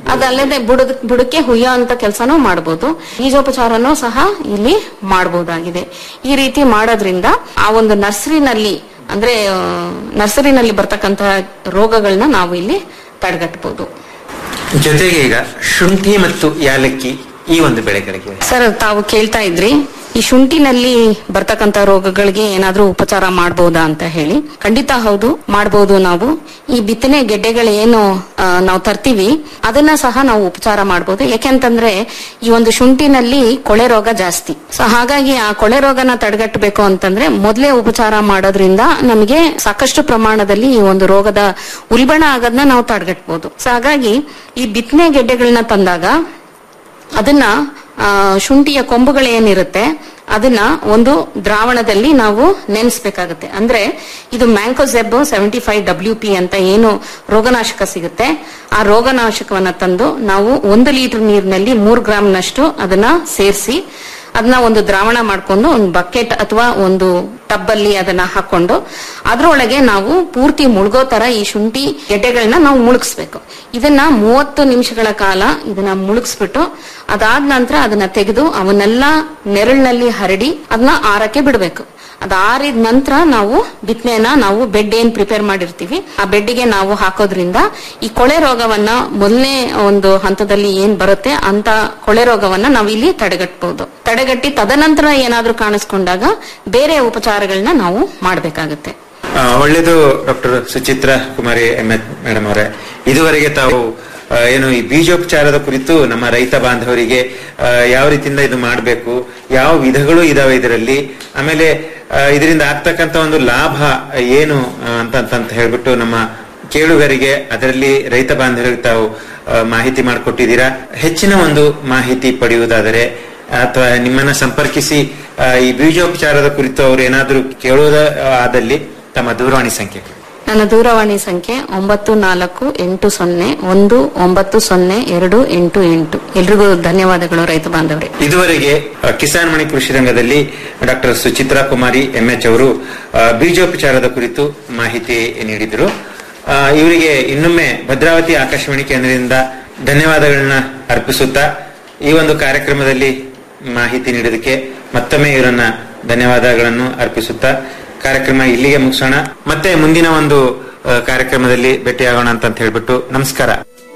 Speaker 10: ಅದಲ್ಲದೆ ಬುಡದ ಬುಡಕ್ಕೆ ಹುಯ್ಯೋ ಅಂತ ಕೆಲಸನೂ ಮಾಡಬಹುದು ಬೀಜೋಪಚಾರನೂ ಸಹ ಇಲ್ಲಿ ಮಾಡಬಹುದಾಗಿದೆ ಈ ರೀತಿ ಮಾಡೋದ್ರಿಂದ ಆ ಒಂದು ನರ್ಸರಿನಲ್ಲಿ ಅಂದ್ರೆ ಆ, ನರ್ಸರಿನಲ್ಲಿ ಬರ್ತಕ್ಕಂತಹ ರೋಗಗಳನ್ನ ನಾವು ಇಲ್ಲಿ ತಡೆಗಟ್ಟಬಹುದು
Speaker 9: ಜೊತೆಗೆ ಈಗ ಶುಂಠಿ ಮತ್ತು ಯಾಲಕ್ಕಿ ಈ ಒಂದು ಬೆಳೆಗಳಿಗೆ
Speaker 10: ಸರ್ ತಾವು ಕೇಳ್ತಾ ಇದ್ರಿ ಈ ಶುಂಠಿನಲ್ಲಿ ಬರ್ತಕ್ಕಂತ ರೋಗಗಳಿಗೆ ಏನಾದ್ರೂ ಉಪಚಾರ ಮಾಡಬಹುದಾ ಅಂತ ಹೇಳಿ ಖಂಡಿತ ಹೌದು ಮಾಡಬಹುದು ನಾವು ಈ ಬಿತ್ತನೆ ಗೆಡ್ಡೆಗಳು ಏನು ಆ, ನಾವು ತರ್ತೀವಿ ಅದನ್ನ ಸಹ ನಾವು ಉಪಚಾರ ಮಾಡಬಹುದು ಯಾಕೆಂತಂದ್ರೆ ಈ ಒಂದು ಶುಂಠಿನಲ್ಲಿ ಕೊಳೆ ರೋಗ ಜಾಸ್ತಿ ಸೊ ಹಾಗಾಗಿ ಆ ಕೊಳೆ ರೋಗನ ತಡೆಗಟ್ಟಬೇಕು ಅಂತಂದ್ರೆ ಮೊದಲೇ ಉಪಚಾರ ಮಾಡೋದ್ರಿಂದ ನಮಗೆ ಸಾಕಷ್ಟು ಪ್ರಮಾಣದಲ್ಲಿ ಈ ಒಂದು ರೋಗದ ಉಲ್ಬಣ ಆಗೋದನ್ನ ನಾವು ತಡೆಗಟ್ಟಬಹುದು ಸೊ ಹಾಗಾಗಿ ಈ ಬಿತ್ತನೆ ಗೆಡ್ಡೆಗಳನ್ನ ತಂದಾಗ ಅದನ್ನ ಆ, ಶುಂಠಿಯ ಕೊಂಬುಗಳೇನಿರುತ್ತೆ ಅದನ್ನ ಒಂದು ದ್ರಾವಣದಲ್ಲಿ ನಾವು ನೆನೆಸ್ಬೇಕಾಗತ್ತೆ ಅಂದ್ರೆ ಇದು mancozeb seventy five W P ಅಂತ ಏನು ರೋಗನಾಶಕ ಸಿಗುತ್ತೆ ಆ ರೋಗನಾಶಕವನ್ನ ತಂದು ನಾವು ಒಂದು ಲೀಟರ್ ನೀರಿನಲ್ಲಿ ಮೂರು ಗ್ರಾಮ್ನಷ್ಟು ಅದನ್ನ ಸೇರಿಸಿ ಅದನ್ನ ಒಂದು ದ್ರಾವಣ ಮಾಡ್ಕೊಂಡು ಒಂದು ಬಕೆಟ್ ಅಥವಾ ಒಂದು ಟಬ್ ಅಲ್ಲಿ ಅದನ್ನ ಹಾಕೊಂಡು ಅದ್ರೊಳಗೆ ನಾವು ಪೂರ್ತಿ ಮುಳುಗೋ ತರ ಈ ಶುಂಠಿ ಗೆಡ್ಡೆಗಳನ್ನ ನಾವು ಮುಳುಗಿಸ್ಬೇಕು ಇದನ್ನ ಮೂವತ್ತು ನಿಮಿಷಗಳ ಕಾಲ ಇದನ್ನ ಮುಳುಗಿಸ್ಬಿಟ್ಟು ಅದಾದ ನಂತರ ಅದನ್ನ ತೆಗೆದು ಅವನ್ನೆಲ್ಲ ನೆರಳಿನಲ್ಲಿ ಹರಡಿ ಅದನ್ನ ಆರಕ್ಕೆ ಬಿಡಬೇಕು ಅದಾರಿದ ನಂತರ ನಾವು ಬಿತ್ತನೆನ ನಾವು ಬೆಡ್ ಏನ್ ಪ್ರಿಪೇರ್ ಮಾಡಿರ್ತೀವಿ ಆ ಬೆಡ್ಡಿಗೆ ನಾವು ಹಾಕೋದ್ರಿಂದ ಈ ಕೊಳೆ ರೋಗವನ್ನ ಮೊದಲನೇ ಒಂದು ಹಂತದಲ್ಲಿ ಏನ್ ಬರುತ್ತೆ ಅಂತ ಕೊಳೆ ರೋಗವನ್ನ ನಾವು ಇಲ್ಲಿ ತಡೆಗಟ್ಟಬಹುದು ತಡೆಗಟ್ಟಿ ತದನಂತರ ಏನಾದ್ರೂ ಕಾಣಿಸ್ಕೊಂಡಾಗ ಬೇರೆ ಉಪಚಾರಗಳನ್ನ ನಾವು ಮಾಡಬೇಕಾಗತ್ತೆ
Speaker 9: ಆ, ಒಳ್ಳೆಯದು doctor Suchitra Kumari M H madam ಅವರೇ ಇದುವರೆಗೆ ತಾವು ಆ, ಏನು ಈ ಬೀಜೋಪಚಾರದ ಕುರಿತು ನಮ್ಮ ರೈತ ಬಾಂಧವರಿಗೆ ಆ, ಯಾವ ರೀತಿಯಿಂದ ಇದು ಮಾಡಬೇಕು ಯಾವ ವಿಧಗಳು ಇದಾವೆ ಇದರಲ್ಲಿ ಆಮೇಲೆ ಆ, ಇದರಿಂದ ಆಗ್ತಕ್ಕಂತ ಒಂದು ಲಾಭ ಏನು ಆ, ಅಂತ ಅಂತ ಅಂತ ಹೇಳ್ಬಿಟ್ಟು ನಮ್ಮ ಕೇಳುಗರಿಗೆ ಅದರಲ್ಲಿ ರೈತ ಬಾಂಧವರಿಗೆ ತಾವು ಆ, ಮಾಹಿತಿ ಮಾಡಿಕೊಟ್ಟಿದ್ದೀರಾ ಹೆಚ್ಚಿನ ಒಂದು ಮಾಹಿತಿ ಪಡೆಯುವುದಾದರೆ ಅಥವಾ ನಿಮ್ಮನ್ನ ಸಂಪರ್ಕಿಸಿ ಆ, ಈ ಬೀಜೋಪಚಾರದ ಕುರಿತು ಅವರು ಏನಾದರೂ ಕೇಳುವುದ ಆದಲ್ಲಿ ತಮ್ಮ ದೂರವಾಣಿ ಸಂಖ್ಯೆ
Speaker 10: ನನ್ನ ದೂರವಾಣಿ ಸಂಖ್ಯೆ ಒಂಬತ್ತು ನಾಲ್ಕು ಎಂಟು ಸೊನ್ನೆ ಒಂದು ಒಂಬತ್ತು ಸೊನ್ನೆ ಎರಡು ಎಂಟು ಎಂಟು ಎಲ್ರಿಗೂ ಧನ್ಯವಾದಗಳು ರೈತ ಬಾಂಧವರೇ
Speaker 9: ಇದುವರೆಗೆ ಅ, ಕಿಸಾನ್ ಮಣಿ ಕೃಷಿ ರಂಗದಲ್ಲಿ ಡಾಕ್ಟರ್ ಸುಚಿತ್ರಾ ಕುಮಾರಿ ಎಂಎಚ್ ಅವರು ಅ, ಬೀಜೋಪಚಾರದ ಕುರಿತು ಮಾಹಿತಿ ನೀಡಿದರು ಅ, ಇವರಿಗೆ ಇನ್ನೊಮ್ಮೆ ಭದ್ರಾವತಿ ಆಕಾಶವಾಣಿ ಕೇಂದ್ರದಿಂದ ಧನ್ಯವಾದಗಳನ್ನ ಅರ್ಪಿಸುತ್ತಾ ಈ ಒಂದು ಕಾರ್ಯಕ್ರಮದಲ್ಲಿ ಮಾಹಿತಿ ನೀಡೋದಕ್ಕೆ ಮತ್ತೊಮ್ಮೆ ಇವರನ್ನ ಧನ್ಯವಾದಗಳನ್ನು ಅರ್ಪಿಸುತ್ತಾ ಕಾರ್ಯಕ್ರಮ ಇಲ್ಲಿಗೆ ಮುಗಿಸೋಣ ಮತ್ತೆ ಮುಂದಿನ ಒಂದು ಅ, ಕಾರ್ಯಕ್ರಮದಲ್ಲಿ ಭೇಟಿಯಾಗೋಣ ಅಂತ ಹೇಳ್ಬಿಟ್ಟು ನಮಸ್ಕಾರ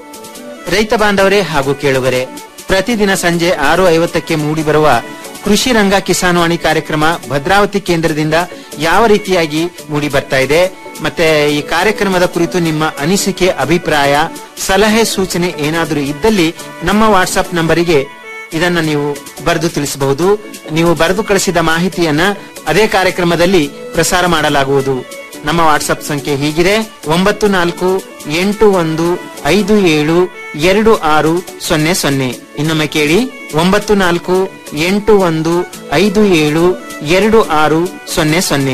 Speaker 11: ರೈತ ಬಾಂಧವರೇ ಹಾಗೂ ಕೇಳುಗರೆ ಪ್ರತಿದಿನ ಸಂಜೆ ಆರು ಐವತ್ತಕ್ಕೆ ಮೂಡಿಬರುವ ಕೃಷಿ ರಂಗ ಕಿಸಾನ್ವಾಣಿ ಕಾರ್ಯಕ್ರಮ ಭದ್ರಾವತಿ ಕೇಂದ್ರದಿಂದ ಯಾವ ರೀತಿಯಾಗಿ ಮೂಡಿ ಬರ್ತಾ ಇದೆ ಮತ್ತೆ ಈ ಕಾರ್ಯಕ್ರಮದ ಕುರಿತು ನಿಮ್ಮ ಅನಿಸಿಕೆ ಅಭಿಪ್ರಾಯ ಸಲಹೆ ಸೂಚನೆ ಏನಾದರೂ ಇದ್ದಲ್ಲಿ ನಮ್ಮ ವಾಟ್ಸ್ಆಪ್ ನಂಬರಿಗೆ ಇದನ್ನ ನೀವು ಬರೆದು ತಿಳಿಸಬಹುದು ನೀವು ಬರೆದು ಕಳಿಸಿದ ಮಾಹಿತಿಯನ್ನ ಅದೇ ಕಾರ್ಯಕ್ರಮದಲ್ಲಿ ಪ್ರಸಾರ ಮಾಡಲಾಗುವುದು ನಮ್ಮ ವಾಟ್ಸ್ಆಪ್ ಸಂಖ್ಯೆ ಹೀಗಿದೆ ಒಂಬತ್ತು ನಾಲ್ಕು ಎಂಟು ಒಂದು ಐದು ಏಳು ಎರಡು ಆರು ಸೊನ್ನೆ ಸೊನ್ನೆ ಇನ್ನೊಮ್ಮೆ ಕೇಳಿ ಒಂಬತ್ತು ನಾಲ್ಕು ಎಂಟು ಒಂದು ಐದು ಏಳು ಎರಡು ಆರು ಸೊನ್ನೆ ಸೊನ್ನೆ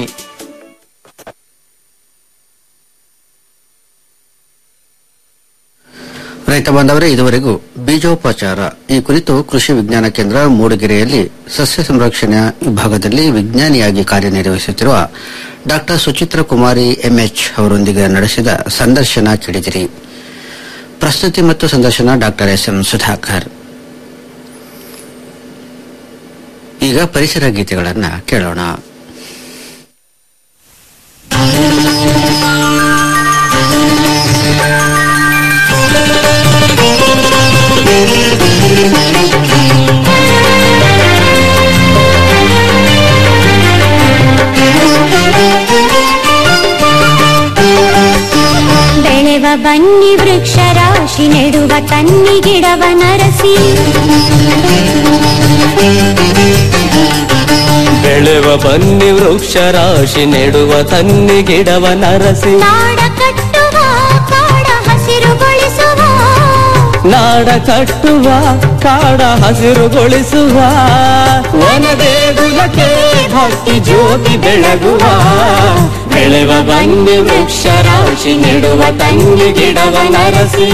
Speaker 8: ರೈತ ಬಾಂಧವರೇ ಇದುವರೆಗೂ ಬೀಜೋಪಚಾರ ಈ ಕುರಿತು ಕೃಷಿ ವಿಜ್ಞಾನ ಕೇಂದ್ರ ಮೂಡಿಗೆರೆಯಲ್ಲಿ ಸಸ್ಯ ಸಂರಕ್ಷಣಾ ವಿಭಾಗದಲ್ಲಿ ವಿಜ್ಞಾನಿಯಾಗಿ ಕಾರ್ಯನಿರ್ವಹಿಸುತ್ತಿರುವ ಡಾಕ್ಟರ್ ಸುಚಿತ್ರ ಕುಮಾರಿ ಎಂಎಚ್ ಅವರೊಂದಿಗೆ ನಡೆಸಿದ ಸಂದರ್ಶನ ಕೇಳಿದಿರಿ ಪ್ರಸ್ತುತಿ ಮತ್ತು ಸಂದರ್ಶನ ಡಾಕ್ಟರ್ ಎಸ್ ಎಂ ಸುಧಾಕರ್ ಈಗ ಪರಿಸರ ಗೀತೆಗಳನ್ನ ಕೇಳೋಣ
Speaker 3: ಬೆಳೆವ ಬನ್ನಿ ವೃಕ್ಷ ರಾಶಿ ನೆಡುವ ತನ್ನಿ ಗಿಡವ ನರಸಿ
Speaker 12: ಬೆಳೆವ ಬನ್ನಿ ವೃಕ್ಷ ರಾಶಿ ನೆಡುವ ತನ್ನಿ ಗಿಡವ ನರಸಿ
Speaker 3: ನಾಡ ಕಟ್ಟುವ ಕಾಡ ಹಸಿರುಗೊಳಿಸುವ
Speaker 12: ನಾಡ ಕಟ್ಟುವ ಕಾಡ ಹಸಿರುಗೊಳಿಸುವ ವನದೇಗುಲಕ್ಕೆ ಭಕ್ತಿ ಜ್ಯೋತಿ ಬೆಳಗುವ ಬೆಳೆವ ಬನ್ನಿ ವೃಕ್ಷ ರಾಶಿ ನೆಡುವ ತನ್ನಿ ಗಿಡವ ನರಸಿ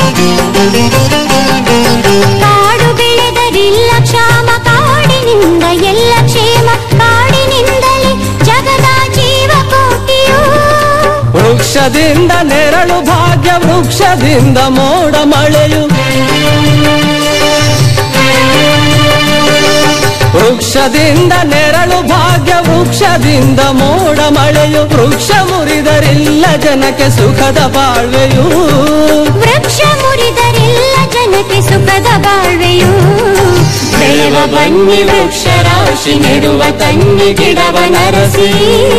Speaker 3: ಕಾಡು ಬೆಳೆದರಿಲ್ಲ ಕ್ಷಾಮ ಕಾಡಿನಿಂದ ಎಲ್ಲ ಕ್ಷೇಮ ಕಾಡಿನಿಂದಲೇ ಜಗದ ಜೀವಕೋಟಿಯು
Speaker 12: ವೃಕ್ಷದಿಂದ ನೆರಳು ಭಾಗ್ಯ ವೃಕ್ಷದಿಂದ ಮೋಡ ಮಳೆಯು ವೃಕ್ಷದಿಂದ ನೆರಳು ಭಾಗ್ಯ ವೃಕ್ಷದಿಂದ ಮೋಡ ಮಳೆಯು ವೃಕ್ಷ ಮುರಿದರಿಲ್ಲ ಜನಕ್ಕೆ ಸುಖದ ಬಾಳ್ವೆಯು
Speaker 3: ವೃಕ್ಷ ಮುರಿದರೆಲ್ಲ ಜನಕ್ಕೆ ಸುಖದ ಬಾಳ್ವೆಯು ಬೆಳೆವ ಬನ್ನಿ ವೃಕ್ಷ ರಾಶಿ ನೆಡುವ ತನ್ನಿ ಗಿಡವ ನರಸಿ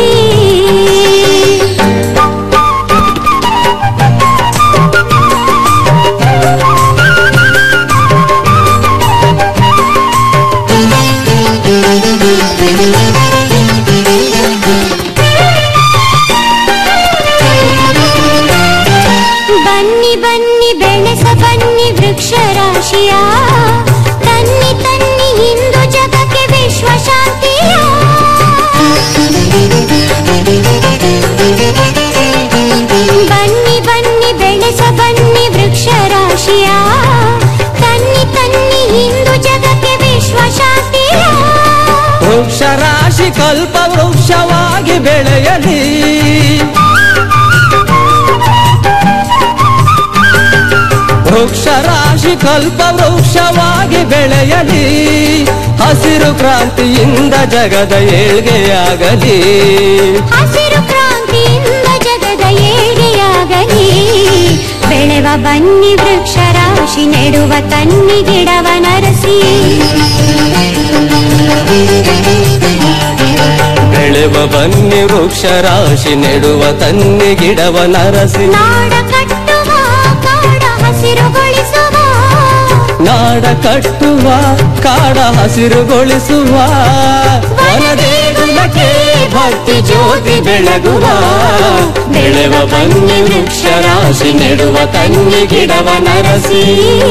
Speaker 3: ಬನ್ನಿ ಬನ್ನಿ ಬೆಳೆಸ ಬನ್ನಿ ವೃಕ್ಷ ರಾಶಿಯ ತನ್ನಿ ತನ್ನಿ ಇಂದು ಜಗಕ್ಕೆ ವಿಶ್ವ ಶಾಂತಿಯ ಬನ್ನಿ ಬನ್ನಿ ಬೆಳೆಸ ಬನ್ನಿ ವೃಕ್ಷ ರಾಶಿಯ ತನ್ನಿ ತನ್ನಿ ಇಂದು ಜಗಕ್ಕೆ ವಿಶ್ವ ಶಾಂತಿಯ
Speaker 12: ವೃಕ್ಷ ರಾಶಿ ಕಲ್ಪ ವೃಕ್ಷವಾಗಿ ಬೆಳೆಯಲಿ ವೃಕ್ಷ ರಾಶಿ ಕಲ್ಪ ವೃಕ್ಷವಾಗಿ ಬೆಳೆಯಲಿ ಹಸಿರು ಕ್ರಾಂತಿಯಿಂದ ಜಗದ ಏಳ್ಗೆಯಾಗಲಿ
Speaker 3: ಹಸಿರು ಕ್ರಾಂತಿಯಿಂದ ಜಗದ ಏಳಿಗೆಯಾಗಲಿ ಬೆಳೆವ ಬನ್ನಿ ವೃಕ್ಷ ರಾಶಿ ನೆಡುವ ತನ್ನಿ ಗಿಡವ ನರಸಿ
Speaker 12: ಬೆಳೆವ ಬನ್ನಿ ವೃಕ್ಷ ರಾಶಿ ನೆಡುವ ತನ್ನಿ ಗಿಡವ ನರಸಿ
Speaker 3: ನಾಡ ಕಟ್ಟುವ ಕಾಡ ಹಸಿರುಗೊಳಿಸುವ
Speaker 12: ನಾಡ ಕಟ್ಟುವ ಕಾಡ ಹಸಿರುಗೊಳಿಸುವ ವನದೇಗುಲಕ್ಕೆ ಭಕ್ತಿ ಜ್ಯೋತಿ ಬೆಳಗುವ ಬೆಳೆವ ಬನ್ನಿ ವೃಕ್ಷ ರಾಶಿ ನೆಡುವ ತನ್ನಿ ಗಿಡವ ನರಸಿ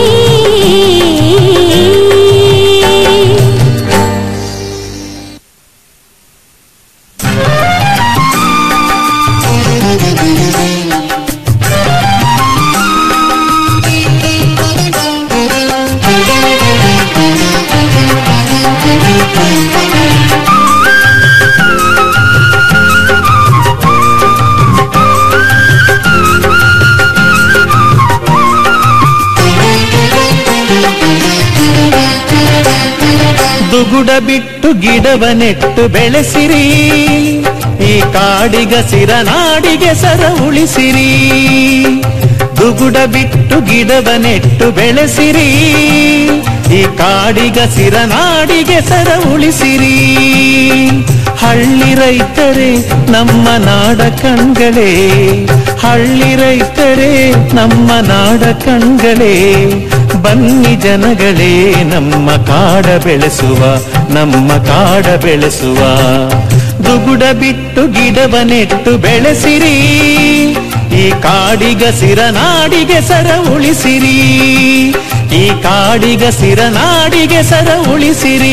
Speaker 13: ದುಗುಡ ಬಿಟ್ಟು ಗಿಡವ ನೆಟ್ಟು ಬೆಳೆಸಿರಿ ಈ ಕಾಡಿಗ ಸಿರ ನಾಡಿಗೆ ಸರ ಉಳಿಸಿರಿ ದುಗುಡ ಬಿಟ್ಟು ಗಿಡವ ನೆಟ್ಟು ಬೆಳೆಸಿರಿ ಈ ಕಾಡಿಗ ಸಿರ ನಾಡಿಗೆ ಸರ ಉಳಿಸಿರಿ ಹಳ್ಳಿ ರೈತರೇ ನಮ್ಮ ನಾಡ ಕಣ್ಗಳೇ ಹಳ್ಳಿ ರೈತರೇ ನಮ್ಮ ನಾಡ ಕಣ್ಗಳೇ ಬನ್ನಿ ಜನಗಳೇ ನಮ್ಮ ಕಾಡ ಬೆಳೆಸುವ ನಮ್ಮ ಕಾಡ ಬೆಳೆಸುವ ದುಗುಡ ಬಿಟ್ಟು ಗಿಡವ ನೆಟ್ಟು ಬೆಳೆಸಿರಿ ಈ ಕಾಡಿಗ ಸಿರ ನಾಡಿಗೆ ಸರ ಉಳಿಸಿರಿ ಈ ಕಾಡಿಗ ಸಿರ ನಾಡಿಗೆ ಸರ ಉಳಿಸಿರಿ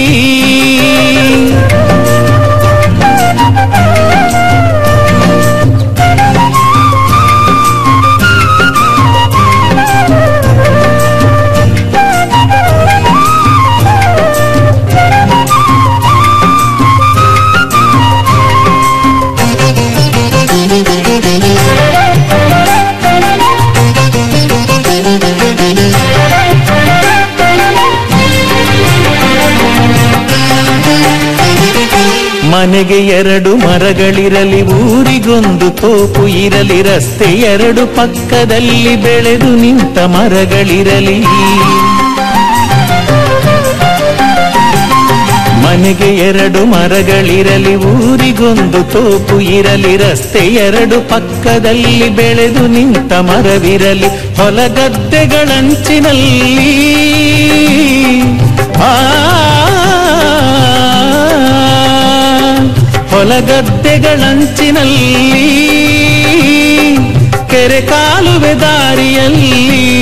Speaker 13: ಮನೆಗೆ ಎರಡು ಮರಗಳಿರಲಿ ಊರಿಗೊಂದು ತೋಪು ಇರಲಿ ರಸ್ತೆ ಎರಡು ಪಕ್ಕದಲ್ಲಿ ಬೆಳೆದು ನಿಂತ ಮರಗಳಿರಲಿ ಮನೆಗೆ ಎರಡು ಮರಗಳಿರಲಿ ಊರಿಗೊಂದು ತೋಪು ಇರಲಿ ರಸ್ತೆ ಎರಡು ಪಕ್ಕದಲ್ಲಿ ಬೆಳೆದು ನಿಂತ ಮರವಿರಲಿ ಹೊಲಗದ್ದೆಗಳಂಚಿನಲ್ಲಿ ಆ ಹೊಲಗದ್ದೆಗಳಂಚಿನಲ್ಲಿ ಕೆರೆ ಕಾಲುವೆ ದಾರಿಯಲ್ಲಿ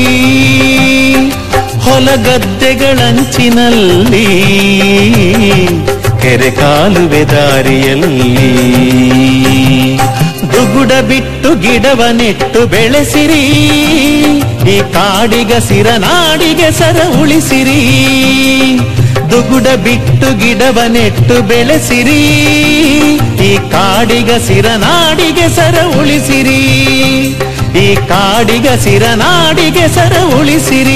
Speaker 13: ಹೊಲಗದ್ದೆಗಳಂಚಿನಲ್ಲಿ ಕೆರೆ ಕಾಲುವೆ ದಾರಿಯಲ್ಲಿ ದುಗುಡ ಬಿಟ್ಟು ಗಿಡವ ನೆಟ್ಟು ಬೆಳೆಸಿರಿ ಈ ಕಾಡಿಗ ಸಿರ ನಾಡಿಗೆ ಸರ ಉಳಿಸಿರಿ ದುಗುಡ ಬಿಟ್ಟು ಗಿಡವ ನೆಟ್ಟು ಬೆಳೆಸಿರಿ ಈ ಕಾಡಿಗ ಸಿರ ನಾಡಿಗೆ ಸರ ಉಳಿಸಿರಿ ಈ ಕಾಡಿಗ ಸಿರ ನಾಡಿಗೆ ಸರ ಉಳಿಸಿರಿ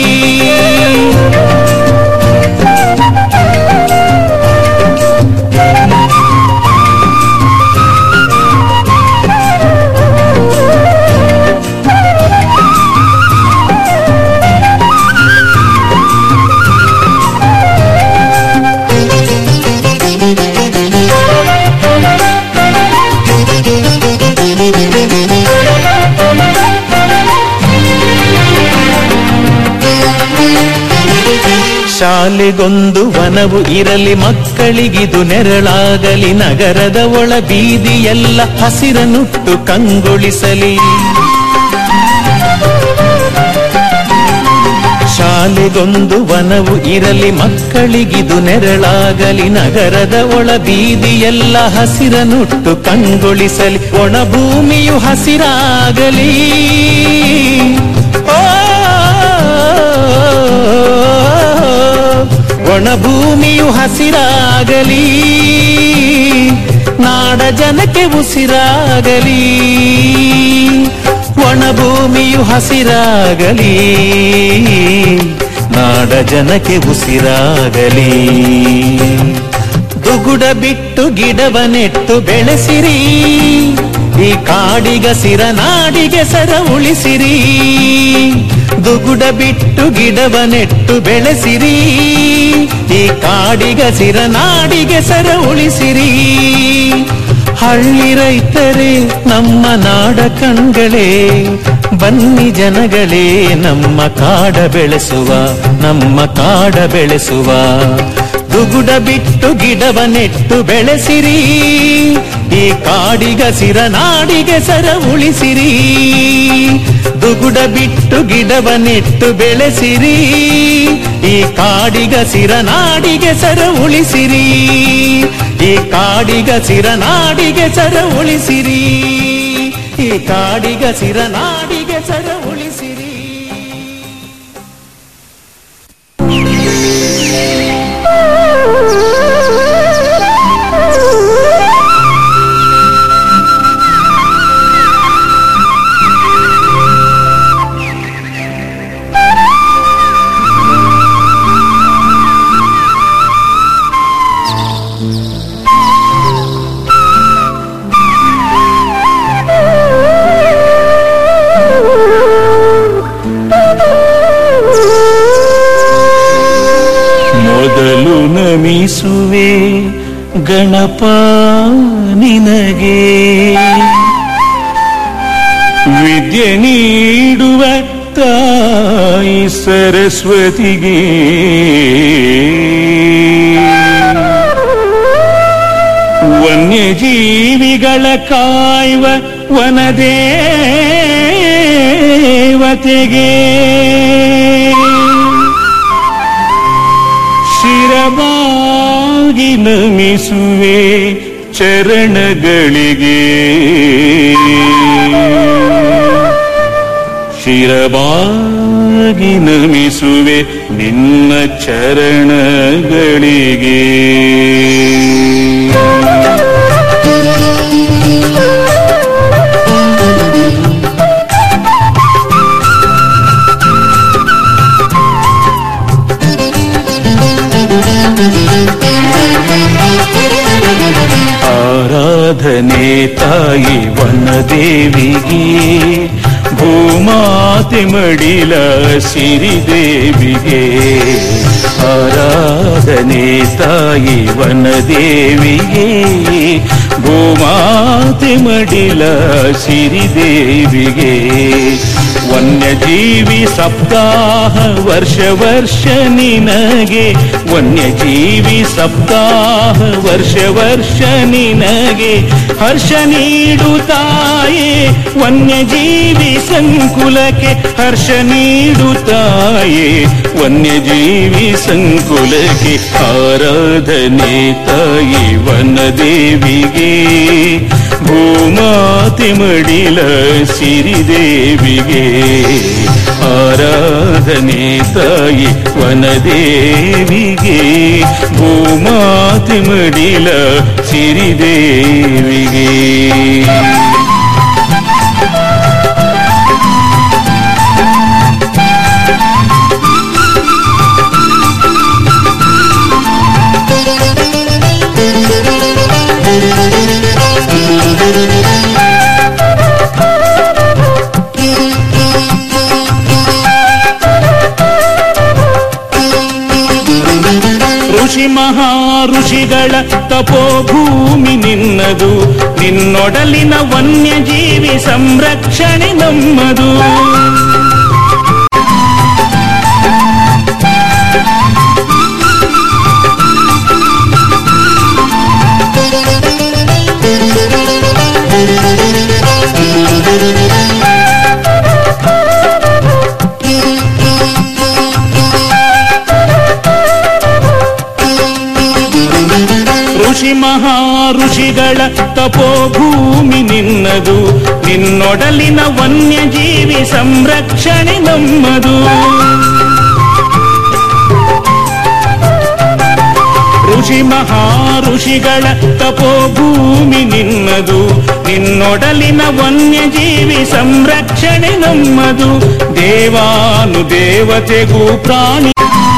Speaker 13: ಶಾಲೆಗೊಂದು ವನವು ಇರಲಿ ಮಕ್ಕಳಿಗಿದು ನೆರಳಾಗಲಿ ನಗರದ ಒಳ ಬೀದಿಯೆಲ್ಲ ಹಸಿರನುಟ್ಟು ಕಂಗೊಳಿಸಲಿ ಶಾಲೆಗೊಂದು ವನವು ಇರಲಿ ಮಕ್ಕಳಿಗಿದು ನೆರಳಾಗಲಿ ನಗರದ ಒಳ ಬೀದಿಯೆಲ್ಲ ಹಸಿರನುಟ್ಟು ಕಂಗೊಳಿಸಲಿ ಒಣ ಭೂಮಿಯು ಹಸಿರಾಗಲಿ ಓ ಒಣ ಭೂಮಿಯು ಹಸಿರಾಗಲಿ ನಾಡ ಜನಕ್ಕೆ ಉಸಿರಾಗಲಿ ಒಣ ಭೂಮಿಯು ಹಸಿರಾಗಲಿ ನಾಡ ಜನಕ್ಕೆ ಉಸಿರಾಗಲಿ ದುಗುಡ ಬಿಟ್ಟು ಗಿಡವ ನೆಟ್ಟು ಬೆಳೆಸಿರಿ ಈ ಕಾಡಿಗ ಸಿರ ನಾಡಿಗೆ ಸರ ಉಳಿಸಿರಿ ದುಗುಡ ಬಿಟ್ಟು ಗಿಡವ ನೆಟ್ಟು ಬೆಳೆಸಿರಿ ಈ ಕಾಡಿಗ ಸಿರ ನಾಡಿಗೆ ಸರ ಉಳಿಸಿರಿ ಹಳ್ಳಿ ರೈತರೇ ನಮ್ಮ ನಾಡ ಕಣ್ಗಳೇ ಬನ್ನಿ ಜನಗಳೇ ನಮ್ಮ ಕಾಡ ಬೆಳೆಸುವ ನಮ್ಮ ಕಾಡ ಬೆಳೆಸುವ ದುಗುಡ ಬಿಟ್ಟು ಗಿಡವ ನೆಟ್ಟು ಬೆಳೆಸಿರಿ ಈ ಕಾಡಿಗ ಸಿರ ನಾಡಿಗೆ ಸರ ಉಳಿಸಿರಿ ದುಗುಡ ಬಿಟ್ಟು ಗಿಡವ ನೆಟ್ಟು ಬೆಳೆಸಿರಿ ಈ ಕಾಡಿಗ ಸಿರ ನಾಡಿಗೆ ಸರ ಉಳಿಸಿರಿ ಈ ಕಾಡಿಗ ಸಿರ ನಾಡಿಗೆ ಸರ ಉಳಿಸಿರಿ ಈ ಕಾಡಿಗ ಸಿರ ನಾಡಿಗೆ ಸರ ಉಳಿಸಿರಿ ಮೊದಲು ನಮಿಸುವೆ ಗಣಪ ನಿನಗೆ ವಿದ್ಯೆ ನೀಡುವ ತಾಯಿ ಸರಸ್ವತಿಗೆ ವನ್ಯಜೀವಿಗಳ ಕಾಯುವ ವನದೇವತೆಗೆ ಶಿರಬಾಗಿ ನಮಿಸುವೆ ಚರಣಗಳಿಗೆ ಶಿರಬಾಗಿ ನಮಿಸುವೆ ನಿನ್ನ ಚರಣಗಳಿಗೆ ಆರಾಧನೆ ತಾಯಿ ವನದೇವಿಗೆ ಭೂಮಾತೆ ಮಡಿಲ ಸಿರಿದೇವಿಗೆ ಆರಾಧನೆ ತಾಯಿ ವನದೇವಿಗೆ ಭೂಮಾತೆ ಮಡಿಲ ಸಿರಿದೇವಿಗೆ ವನ್ಯಜೀವಿ ಸಪ್ತಾಹ ವರ್ಷ ವರ್ಷ ನಿನಗೆ ವನ್ಯಜೀವಿ ಸಪ್ತಾಹ ವರ್ಷ ವರ್ಷ ನಿನಗೆ ಹರ್ಷ ನೀಡುತ್ತಾಯೇ ವನ್ಯಜೀವಿ ಸಂಕುಲಕ್ಕೆ ಹರ್ಷ ನೀಡುತ್ತಾಯೇ ವನ್ಯಜೀವಿ ಸಂಕುಲಕ್ಕೆ ಆರಾಧನೆ ತಾಯಿ ವನದೇವಿಗೆ ಭೂಮಾತೆ ಮಡಿಲ ಸಿರಿದೇವಿಗೆ ಆರಾಧನೆ ತಾಯಿ ವನದೇವಿಗೆ ಭೂಮಾತೆ ಮಡಿಲ ಸಿರಿದೇವಿಗೆ ಋಷಿ ಮಹಾ ಋಷಿಗಳ ತಪೋಭೂಮಿ ನಿನ್ನದು ನಿನ್ನೊಡಲಿನ ವನ್ಯಜೀವಿ ಸಂರಕ್ಷಣೆ ನಮ್ಮದು ಋಷಿ ಮಹಾ ಋಷಿಗಳ ತಪೋಭೂಮಿ ನಿನ್ನದು ನಿನ್ನೊಡಲಿನ ವನ್ಯಜೀವಿ ಸಂರಕ್ಷಣೆ ನಮ್ಮದು ಋಷಿ ಮಹಾ ಋಷಿಗಳ ತಪೋಭೂಮಿ ನಿನ್ನದು ನಿನ್ನೊಡಲಿನ ವನ್ಯಜೀವಿ ಸಂರಕ್ಷಣೆ ನಮ್ಮದು ದೇವಾನು ದೇವತೆಗೂ ಪ್ರಾಣಿ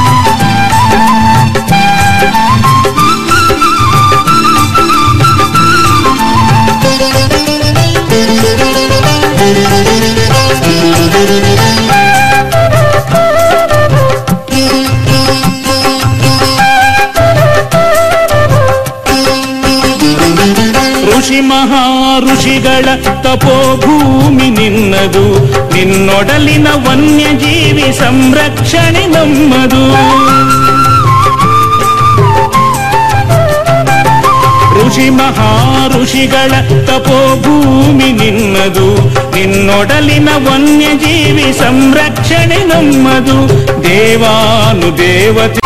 Speaker 13: ಋಷಿ ಮಹಾ ಋಷಿಗಳ ತಪೋಭೂಮಿ ನಿನ್ನದು ನಿನ್ನೊಡಲಿನ ವನ್ಯಜೀವಿ ಸಂರಕ್ಷಣೆ ನಮ್ಮದು ಋಷಿ ಮಹಾ ಋಷಿಗಳ ತಪೋಭೂಮಿ ನಿನ್ನದು ನಿನ್ನೊಡಲಿನ ವನ್ಯಜೀವಿ ಸಂರಕ್ಷಣೆ ನಮ್ಮದು ದೇವಾನು ದೇವತೆ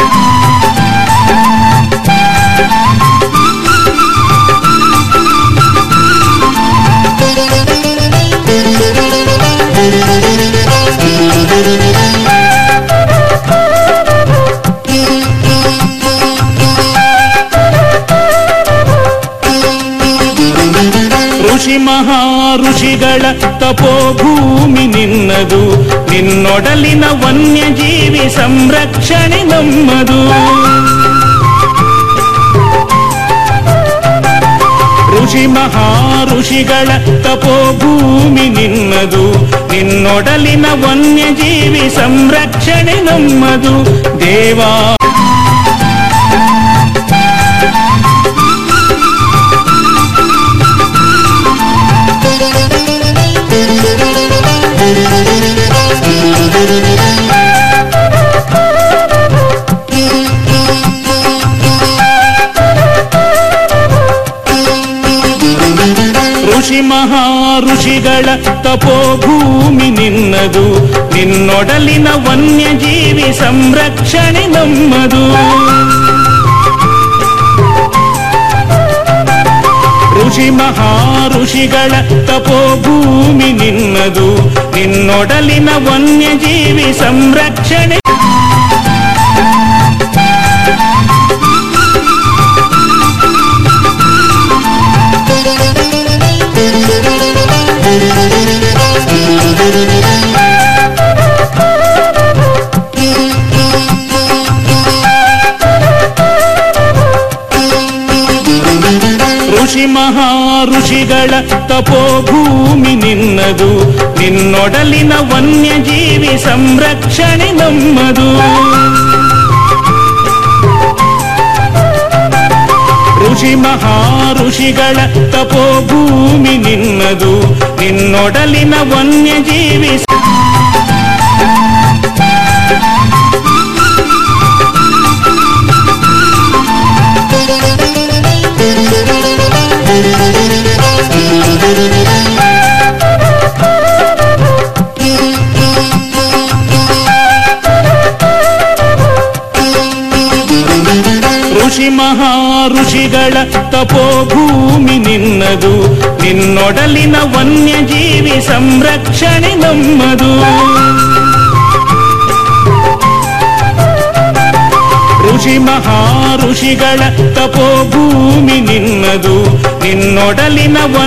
Speaker 13: ಋಷಿ ಮಹಾ ಋಷಿಗಳ ತಪೋಭೂಮಿ ನಿನ್ನದು ನಿನ್ನೊಡಲಿನ ವನ್ಯಜೀವಿ ಸಂರಕ್ಷಣೆ ನಮ್ಮದು ಋಷಿ ಮಹಾ ಋಷಿಗಳ ತಪೋಭೂಮಿ ನಿನ್ನದು ನಿನ್ನೊಡಲಿನ ವನ್ಯಜೀವಿ ಸಂರಕ್ಷಣೆ ನಮ್ಮದು ದೇವಾ ಋಷಿ ಮಹಾ ಋಷಿಗಳ ತಪೋಭೂಮಿ ನಿನ್ನದು ನಿನ್ನೊಡಲಿನ ವನ್ಯಜೀವಿ ಸಂರಕ್ಷಣೆ ನಮ್ಮದು ಋಷಿ ಮಹಾ ಋಷಿಗಳ ತಪೋಭೂಮಿ ನಿನ್ನದು ನಿನ್ನೊಡಲಿನ ವನ್ಯಜೀವಿ ಸಂರಕ್ಷಣೆ ಋಷಿ ಮಹಾ ಋಷಿಗಳ ತಪೋಭೂಮಿ ನಿನ್ನದು ನಿನ್ನೊಡಲಿನ ವನ್ಯಜೀವಿ ಸಂರಕ್ಷಣೆ ನಮ್ಮದು ಋಷಿ ಮಹಾ ಋಷಿಗಳ ತಪೋಭೂಮಿ ನಿನ್ನದು ನಿನ್ನೊಡಲಿನ ವನ್ಯಜೀವಿ ಋಷಿ ಮಹಾ ಋಷಿಗಳ ತಪೋಭೂಮಿ ನಿನ್ನದು ನಿನ್ನೊಡಲಿನ ವನ್ಯಜೀವಿ ಸಂರಕ್ಷಣೆ ನಮ್ಮದು ಋಷಿ ಮಹಾ ಋಷಿಗಳ ತಪೋಭೂಮಿ ನಿನ್ನದು ನಿನ್ನೊಡಲಿನ ವನ್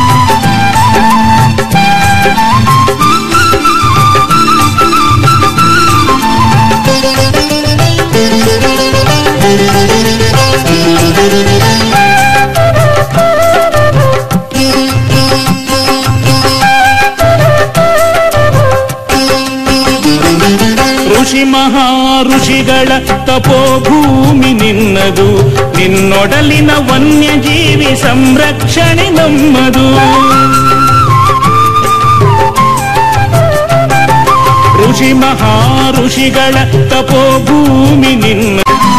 Speaker 13: ಋಷಿ ಮಹಾ ಋಷಿಗಳ ತಪೋಭೂಮಿ ನಿನ್ನದು ನಿನ್ನೊಡಲಿನ ವನ್ಯಜೀವಿ ಸಂರಕ್ಷಣೆ ನಮ್ಮದು ಋಷಿ ಮಹಾ ಋಷಿಗಳ ತಪೋಭೂಮಿ ನಿನ್ನ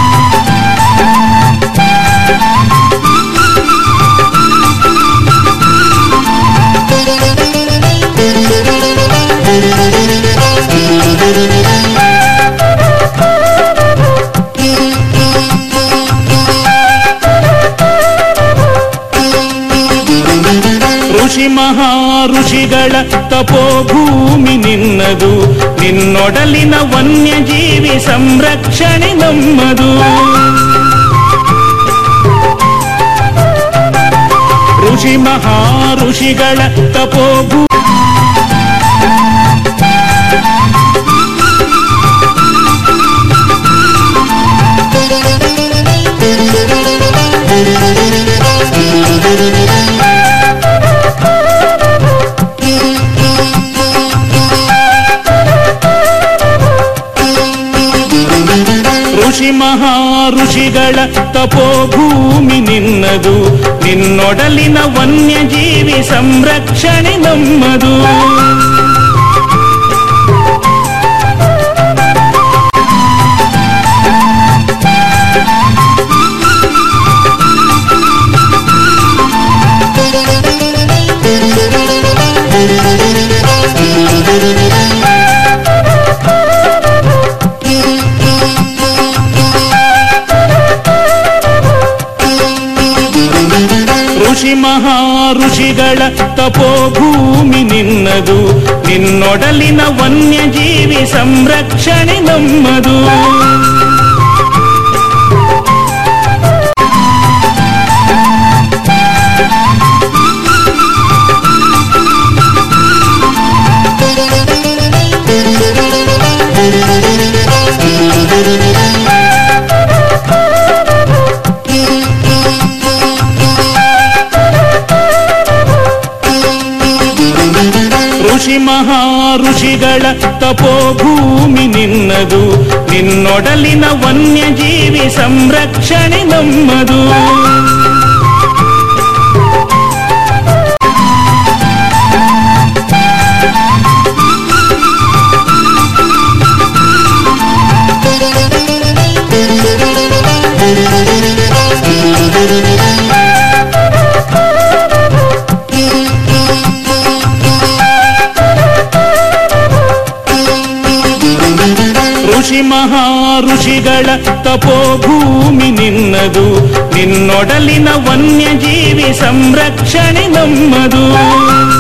Speaker 13: ಋಷಿ ಮಹಾ ಋಷಿಗಳ ತಪೋಭೂಮಿ ನಿನ್ನದು ನಿನ್ನೊಡಲಿನ ವನ್ಯಜೀವಿ ಸಂರಕ್ಷಣೆ ನಮ್ಮದು ಋಷಿ ಮಹಾ ಋಷಿಗಳ ತಪೋಭೂ ಋಷಿ ಮಹಾ ಋಷಿಗಳ ತಪೋಭೂಮಿ ನಿನ್ನದು ನಿನ್ನೊಡಲಿನ ವನ್ಯಜೀವಿ ಸಂರಕ್ಷಣೆ ನಮ್ಮದು ಋಷಿ ಮಹಾ ಋಷಿಗಳ ತಪೋಭೂಮಿ ನಿನ್ನದು ನಿನ್ನೊಡಲಿನ ವನ್ಯಜೀವಿ ಸಂರಕ್ಷಣೆ ನಮ್ಮದು ಋಷಿ ಮಹಾ ಋಷಿಗಳ ತಪೋಭೂಮಿ ನಿನ್ನದು ನಿನ್ನೊಡಲಿನ ವನ್ಯಜೀವಿ ಸಂರಕ್ಷಣೆ ನಮ್ಮದು ಋಷಿ ಮಹಾ ಋಷಿಗಳ ತಪೋಭೂಮಿ ನಿನ್ನದು ನಿನ್ನೊಡಲಿನ ವನ್ಯಜೀವಿ ಸಂರಕ್ಷಣೆ ನಮ್ಮದು